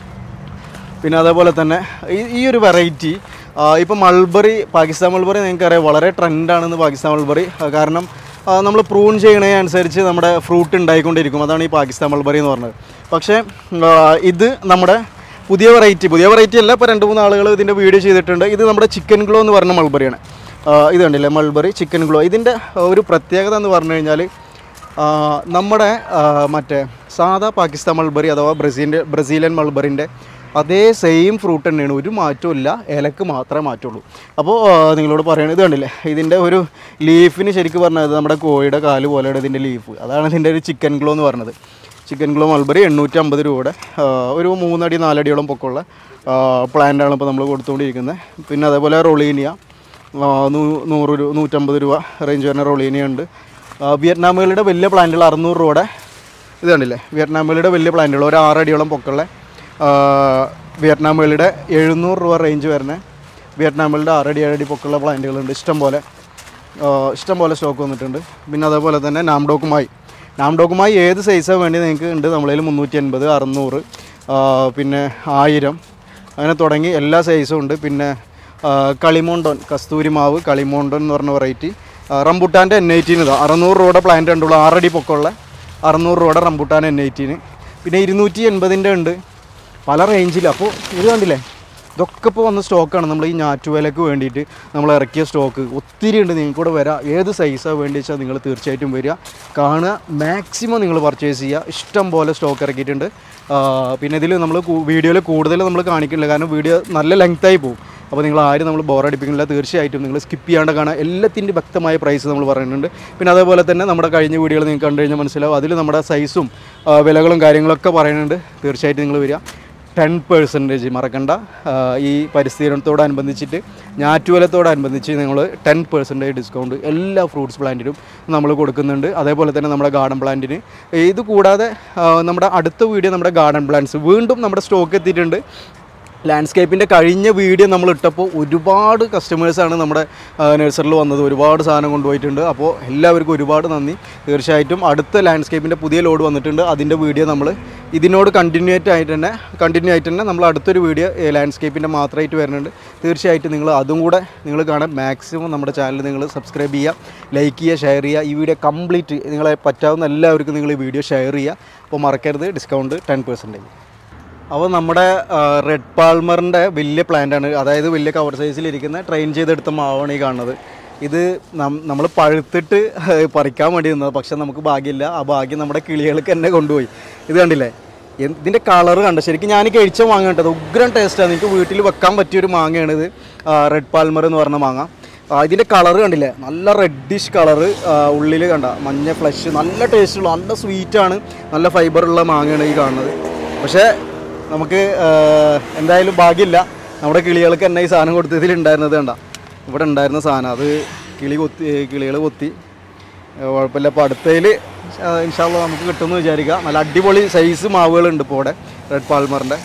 B: പിന്നെ അതേപോലെ തന്നെ ഈ ഈ ഒരു വെറൈറ്റി ഇപ്പോൾ മൾബറി പാകിസ്ഥാൻ മൾബറി നിങ്ങൾക്കറിയാം വളരെ ട്രെൻഡാണെന്ന് പാകിസ്ഥാൻ മൾബറി ആ, കാരണം നമ്മൾ പ്രൂൺ ചെയ്യണതനുസരിച്ച് നമ്മുടെ ഫ്രൂട്ട് ഉണ്ടായിക്കൊണ്ടിരിക്കും അതാണ് ഈ പാകിസ്ഥാൻ മൾബറി എന്ന് പറഞ്ഞത് പക്ഷേ ആ, ഇത് നമ്മുടെ പുതിയ വെറൈറ്റി പുതിയ വെറൈറ്റി അല്ല ഇപ്പോൾ രണ്ട് മൂന്ന് ആളുകൾ ഇതിൻ്റെ വീഡിയോ ചെയ്തിട്ടുണ്ട് ഇത് നമ്മുടെ ചിക്കൻ ഗ്ലോ എന്ന് പറഞ്ഞ മൾബറിയാണ് ആ, ഇത് കണ്ടില്ലേ മൾബറി ചിക്കൻ ഗ്ലോ ഇതിൻ്റെ ഒരു പ്രത്യേകത എന്ന് പറഞ്ഞു കഴിഞ്ഞാൽ ആ, നമ്മുടെ ആ, മറ്റേ സാധാ പാകിസ്ഥാൻ മൾബറി അഥവാ ബ്രസീലിൻ്റെ ബ്രസീലിയൻ മൾബറിൻ്റെ അതേ സെയിം ഫ്രൂട്ട് തന്നെയാണ് ഒരു മാറ്റവും ഇല്ല ഇലക്ക് മാത്രമേ മാറ്റുള്ളൂ അപ്പോൾ ആ, നിങ്ങളോട് പറയണത് ഇത് കണ്ടില്ലേ ഇതിൻ്റെ ഒരു ലീഫിന് ശരിക്കും പറഞ്ഞത് നമ്മുടെ കോഴിയുടെ കാല് പോലെയാണ് ഇതിൻ്റെ ലീഫ് അതാണ് ഇതിൻ്റെ ഒരു ചിക്കൻ ഗ്ലോ എന്ന് പറഞ്ഞത് ചിക്കൻ ഗ്ലോ മൾബറി എണ്ണൂറ്റി അമ്പത് രൂപയുടെ ആ, ഒരു മൂന്നടി നാലടിയോളം പൊക്കമുള്ള പ്ലാന്റാണ് ഇപ്പോൾ നമ്മൾ കൊടുത്തുകൊണ്ടിരിക്കുന്നത് പിന്നെ അതേപോലെ റൊളീനിയ ആ, നൂ- നൂറ് രൂപ നൂറ്റമ്പത് രൂപ റേഞ്ച് വരുന്ന റൊളീനിയ ഉണ്ട് ആ, വിയറ്റ്നാമുകളുടെ വലിയ പ്ലാന്റുകൾ അറുന്നൂറ് രൂപയുടെ ഇത് കണ്ടില്ലേ വിയറ്റ്നാമുകളുടെ വലിയ പ്ലാന്റുകൾ ഒരു ആറടിയോളം പൊക്കമുള്ള ആ, വിയറ്റ്നാമുകളുടെ എഴുന്നൂറ് രൂപ റേഞ്ച് വരുന്ന വിയറ്റ്നാമുകളുടെ ആറടി ഏഴടി പൊക്കമുള്ള പ്ലാന്റുകളുണ്ട് ഇഷ്ടം പോലെ ആ, ഇഷ്ടം പോലെ സ്റ്റോക്ക് വന്നിട്ടുണ്ട് പിന്നെ അതേപോലെ തന്നെ നാംഡോക്കുമായി നാംഡോക്കുമായി ഏത് സൈസാണ് വേണ്ടി നിങ്ങൾക്ക് ഉണ്ട് നമ്മളതിൽ മുന്നൂറ്റി അൻപത് അറുന്നൂറ് ആ, പിന്നെ ആയിരം അങ്ങനെ തുടങ്ങി എല്ലാ സൈസും ഉണ്ട് പിന്നെ ആ, കളിമോണ്ടോൻ കസ്തൂരി മാവ് കളിമോണ്ടോൻ എന്ന് പറഞ്ഞ വെറൈറ്റി റംബുട്ടാൻ്റെ എൻ എയ്റ്റീൻ ഇതാ അറുന്നൂറ് രൂപയുടെ പ്ലാന്റ് ഉണ്ടുള്ളൂ ആറടി പൊക്കമുള്ള അറുന്നൂറ് രൂപയുടെ റംബുട്ടാൻ എൻ എയ്റ്റീന് പിന്നെ ഇരുന്നൂറ്റി എൺപതിൻ്റെ ഉണ്ട് പല റേഞ്ചിൽ അപ്പോൾ ഇത് കണ്ടില്ലേ ഇതൊക്കെ ഇപ്പോൾ വന്ന സ്റ്റോക്കാണ് നമ്മൾ ഈ ഞാറ്റുവേലക്ക് വേണ്ടിയിട്ട് നമ്മൾ ഇറക്കിയ സ്റ്റോക്ക് ഒത്തിരി ഉണ്ട് നിങ്ങൾക്ക് കൂടെ വരാം ഏത് സൈസാണ് വേണ്ടി വെച്ചാൽ നിങ്ങൾ തീർച്ചയായിട്ടും വരിക കാണുക മാക്സിമം നിങ്ങൾ പർച്ചേസ് ചെയ്യുക ഇഷ്ടം പോലെ സ്റ്റോക്ക് ഇറക്കിയിട്ടുണ്ട് ആ, പിന്നെ ഇതിൽ നമ്മൾ വീഡിയോയിൽ കൂടുതൽ നമ്മൾ കാണിക്കുന്നില്ല കാരണം വീഡിയോ നല്ല ലെങ്തായി പോകും അപ്പോൾ നിങ്ങൾ ആരും നമ്മൾ ബോറടിപ്പിക്കുന്നില്ല തീർച്ചയായിട്ടും നിങ്ങൾ സ്കിപ്പ് ചെയ്യാണ്ട് കാണാൻ എല്ലാത്തിൻ്റെ വ്യക്തമായ പ്രൈസ് നമ്മൾ പറയുന്നുണ്ട് പിന്നെ അതേപോലെ തന്നെ നമ്മുടെ കഴിഞ്ഞ വീഡിയോകൾ നിങ്ങൾക്ക് കണ്ടു കഴിഞ്ഞാൽ മനസ്സിലാവും അതിൽ നമ്മുടെ സൈസും ആ, വിലകളും കാര്യങ്ങളൊക്കെ പറയുന്നുണ്ട് തീർച്ചയായിട്ടും നിങ്ങൾ വരിക ടെൻ പെർസെൻറ്റേജ് മറക്കണ്ട ആ, ഈ പരിസ്ഥിതിയോടനുബന്ധിച്ചിട്ട് ഞാറ്റുവലത്തോടനുബന്ധിച്ച് നിങ്ങൾ ടെൻ പെർസെൻറ്റേജ് ഡിസ്കൗണ്ട് എല്ലാ ഫ്രൂട്ട്സ് പ്ലാന്റിനും നമ്മൾ കൊടുക്കുന്നുണ്ട് അതേപോലെ തന്നെ നമ്മുടെ ഗാർഡൻ പ്ലാന്റിന് ഇത് കൂടാതെ ആ, നമ്മുടെ അടുത്ത വീഡിയോ നമ്മുടെ ഗാർഡൻ പ്ലാന്റ്സ് വീണ്ടും നമ്മുടെ സ്റ്റോക്ക് എത്തിയിട്ടുണ്ട് ലാൻഡ്സ്കേപ്പിൻ്റെ കഴിഞ്ഞ വീഡിയോ നമ്മൾ ഇട്ടപ്പോൾ ഒരുപാട് കസ്റ്റമേഴ്സാണ് നമ്മുടെ നഴ്സറിൽ വന്നത് ഒരുപാട് സാധനം കൊണ്ടുപോയിട്ടുണ്ട് അപ്പോൾ എല്ലാവർക്കും ഒരുപാട് നന്ദി തീർച്ചയായിട്ടും അടുത്ത ലാൻഡ്സ്കേപ്പിൻ്റെ പുതിയ ലോഡ് വന്നിട്ടുണ്ട് അതിൻ്റെ വീഡിയോ നമ്മൾ ഇതിനോട് കണ്ടിന്യൂറ്റ് ആയിട്ട് തന്നെ കണ്ടിന്യൂ ആയിട്ട് തന്നെ നമ്മൾ അടുത്തൊരു വീഡിയോ ലാൻഡ്സ്കേപ്പിൻ്റെ മാത്രമായിട്ട് വരുന്നുണ്ട് തീർച്ചയായിട്ടും നിങ്ങൾ അതും കൂടെ നിങ്ങൾ കാണാൻ മാക്സിമം നമ്മുടെ ചാനൽ നിങ്ങൾ സബ്സ്ക്രൈബ് ചെയ്യുക ലൈക്ക് ചെയ്യുക ഷെയർ ചെയ്യുക ഈ വീഡിയോ കംപ്ലീറ്റ് നിങ്ങളെ പറ്റാവുന്ന എല്ലാവർക്കും നിങ്ങൾ ഈ വീഡിയോ ഷെയർ ചെയ്യുക അപ്പോൾ മറക്കരുത് ഡിസ്കൗണ്ട് ടെൻ പെർസെൻറ്റേജ് അപ്പോൾ നമ്മുടെ റെഡ് പാൾമറിൻ്റെ വലിയ പ്ലാന്റ് ആണ് അതായത് വലിയ കവർ സൈസിലിരിക്കുന്ന ട്രെയിൻ ചെയ്തെടുത്ത മാവാണ് ഈ കാണുന്നത് ഇത് നമ്മൾ പഴുത്തിട്ട് പറിക്കാൻ വേണ്ടി നിന്നത് പക്ഷെ നമുക്ക് ഭാഗ്യമില്ല ആ ഭാഗ്യം നമ്മുടെ കിളികൾക്ക് തന്നെ കൊണ്ടുപോയി ഇത് കണ്ടില്ലേ എന്ത് ഇതിൻ്റെ കളറ് കണ്ട ശരിക്കും ഞാൻ കഴിച്ച മാങ്ങ കേട്ടത് ഉഗ്രം ടേസ്റ്റാണ് എനിക്ക് വീട്ടിൽ വെക്കാൻ പറ്റിയൊരു മാങ്ങയാണ് ഇത് റെഡ് പാൽമർ എന്ന് പറഞ്ഞ മാങ്ങ ആ, ഇതിൻ്റെ കളറ് കണ്ടില്ലേ നല്ല റെഡിഷ് കളറ് ഉള്ളിൽ കണ്ട മഞ്ഞ ഫ്ലഷ് നല്ല ടേസ്റ്റുള്ള നല്ല സ്വീറ്റാണ് നല്ല ഫൈബറുള്ള മാങ്ങയാണ് ഈ കാണുന്നത് പക്ഷേ നമുക്ക് ആ, എന്തായാലും ഭാഗ്യമില്ല നമ്മുടെ കിളികൾക്ക് തന്നെ ഈ സാധനം കൊടുത്തതിൽ ഉണ്ടായിരുന്നത് കണ്ട ഇവിടെ ഉണ്ടായിരുന്ന സാധനം അത് കിളി കൊത്തി കിളികൾ കൊത്തി ഏഹ് കുഴപ്പമില്ല അപ്പോൾ അടുത്തതിൽ ഇൻഷാല്ല നമുക്ക് കിട്ടുമെന്ന് വിചാരിക്കാം നല്ല അടിപൊളി സൈസ് മാവുകളുണ്ട് ഇപ്പോൾ ഇവിടെ റെഡ് പാൽമറിൻ്റെ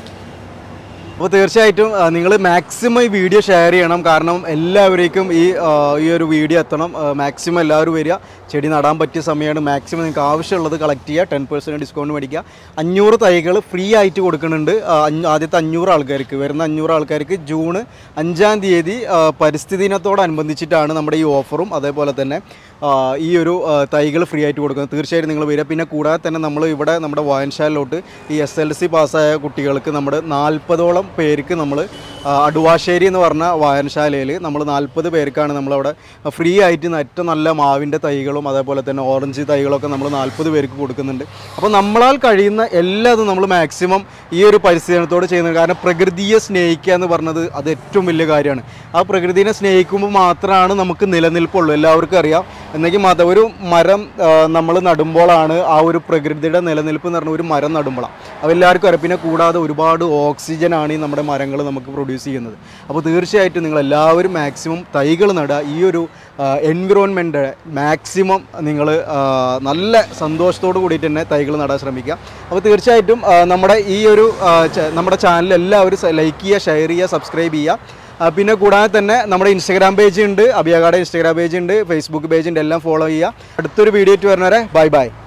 B: അപ്പോൾ തീർച്ചയായിട്ടും നിങ്ങൾ മാക്സിമം ഈ വീഡിയോ ഷെയർ ചെയ്യണം കാരണം എല്ലാവരേക്കും ഈ ആ, ഈ ഒരു വീഡിയോ എത്തണം മാക്സിമം എല്ലാവരും വരിക ചെടി നടാൻ പറ്റിയ സമയമാണ് മാക്സിമം നിങ്ങൾക്ക് ആവശ്യമുള്ളത് കളക്ട് ചെയ്യുക ടെൻ പെർസെൻറ്റ് ഡിസ്കൗണ്ട് മേടിക്കുക അഞ്ഞൂറ് തൈകൾ ഫ്രീ ആയിട്ട് കൊടുക്കുന്നുണ്ട് ആ, അഞ്ഞൂ- ആദ്യത്തെ അഞ്ഞൂറ് ആൾക്കാർക്ക് വരുന്ന അഞ്ഞൂറ് ആൾക്കാർക്ക് ജൂൺ അഞ്ചാം തീയതി ആ, പരിസ്ഥിതി ദിനത്തോടനുബന്ധിച്ചിട്ടാണ് നമ്മുടെ ഈ ഓഫറും അതേപോലെ തന്നെ ആ, ഈ ഒരു തൈകൾ ഫ്രീ ആയിട്ട് കൊടുക്കുന്നത് തീർച്ചയായിട്ടും നിങ്ങൾ വരിക പിന്നെ കൂടാതെ തന്നെ നമ്മൾ ഇവിടെ നമ്മുടെ വായനശാലയിലോട്ട് ഈ എസ് എൽ സി പാസ്സായ കുട്ടികൾക്ക് നമ്മുടെ നാൽപ്പതോളം പേർക്ക് നമ്മൾ അടുവാശ്ശേരി എന്ന് പറഞ്ഞ വായനശാലയിൽ നമ്മൾ നാൽപ്പത് പേർക്കാണ് നമ്മളവിടെ ഫ്രീ ആയിട്ട് ഏറ്റവും നല്ല മാവിൻ്റെ തൈകളും അതേപോലെ തന്നെ ഓറഞ്ച് തൈകളൊക്കെ നമ്മൾ നാൽപ്പത് പേർക്ക് കൊടുക്കുന്നുണ്ട് അപ്പോൾ നമ്മളാൽ കഴിയുന്ന എല്ലാതും നമ്മൾ മാക്സിമം ഈ ഒരു പരിസ്ഥിതിയോട് ചെയ്യുന്നത് കാരണം പ്രകൃതിയെ സ്നേഹിക്കുക എന്ന് പറഞ്ഞത് അത് ഏറ്റവും വലിയ കാര്യമാണ് ആ പ്രകൃതിനെ സ്നേഹിക്കുമ്പോൾ മാത്രമാണ് നമുക്ക് നിലനിൽപ്പുള്ളൂ എല്ലാവർക്കും അറിയാം എന്നെങ്കിൽ മാത്രം ഒരു മരം നമ്മൾ നടുമ്പോഴാണ് ആ ഒരു പ്രകൃതിയുടെ നിലനിൽപ്പ് എന്ന് പറഞ്ഞ ഒരു മരം നടുമ്പോഴാണ് അപ്പോൾ എല്ലാവർക്കും അറിയാം പിന്നെ കൂടാതെ ഒരുപാട് ഓക്സിജനാണ് ഈ നമ്മുടെ മരങ്ങൾ നമുക്ക് പ്രൊഡ്യൂസ് ചെയ്യുന്നത് അപ്പോൾ തീർച്ചയായിട്ടും നിങ്ങൾ എല്ലാവരും മാക്സിമം തൈകൾ നടുക ഈ ഒരു എൻവിറോൺമെൻറ്റ് മാക്സിമം നിങ്ങൾ നല്ല സന്തോഷത്തോട് കൂടിയിട്ട് തന്നെ തൈകൾ നടാൻ ശ്രമിക്കുക അപ്പോൾ തീർച്ചയായിട്ടും ആ, നമ്മുടെ ഈ ഒരു ആ, ച- നമ്മുടെ ചാനൽ എല്ലാവരും ലൈക്ക് ചെയ്യുക ഷെയർ ചെയ്യുക സബ്സ്ക്രൈബ് ചെയ്യുക ആ, പിന്നെ കൂടാതെ തന്നെ നമ്മുടെ ഇൻസ്റ്റാഗ്രാം പേജ് ഉണ്ട് അഭിയാഗാടെ ഇൻസ്റ്റാഗ്രാം പേജ് ഉണ്ട് ഫേസ്ബുക്ക് പേജ് ഉണ്ട് എല്ലാം ഫോളോ ചെയ്യുക അടുത്തൊരു വീഡിയോ ആയിട്ട് വരുന്നവരെ ബൈ ബൈ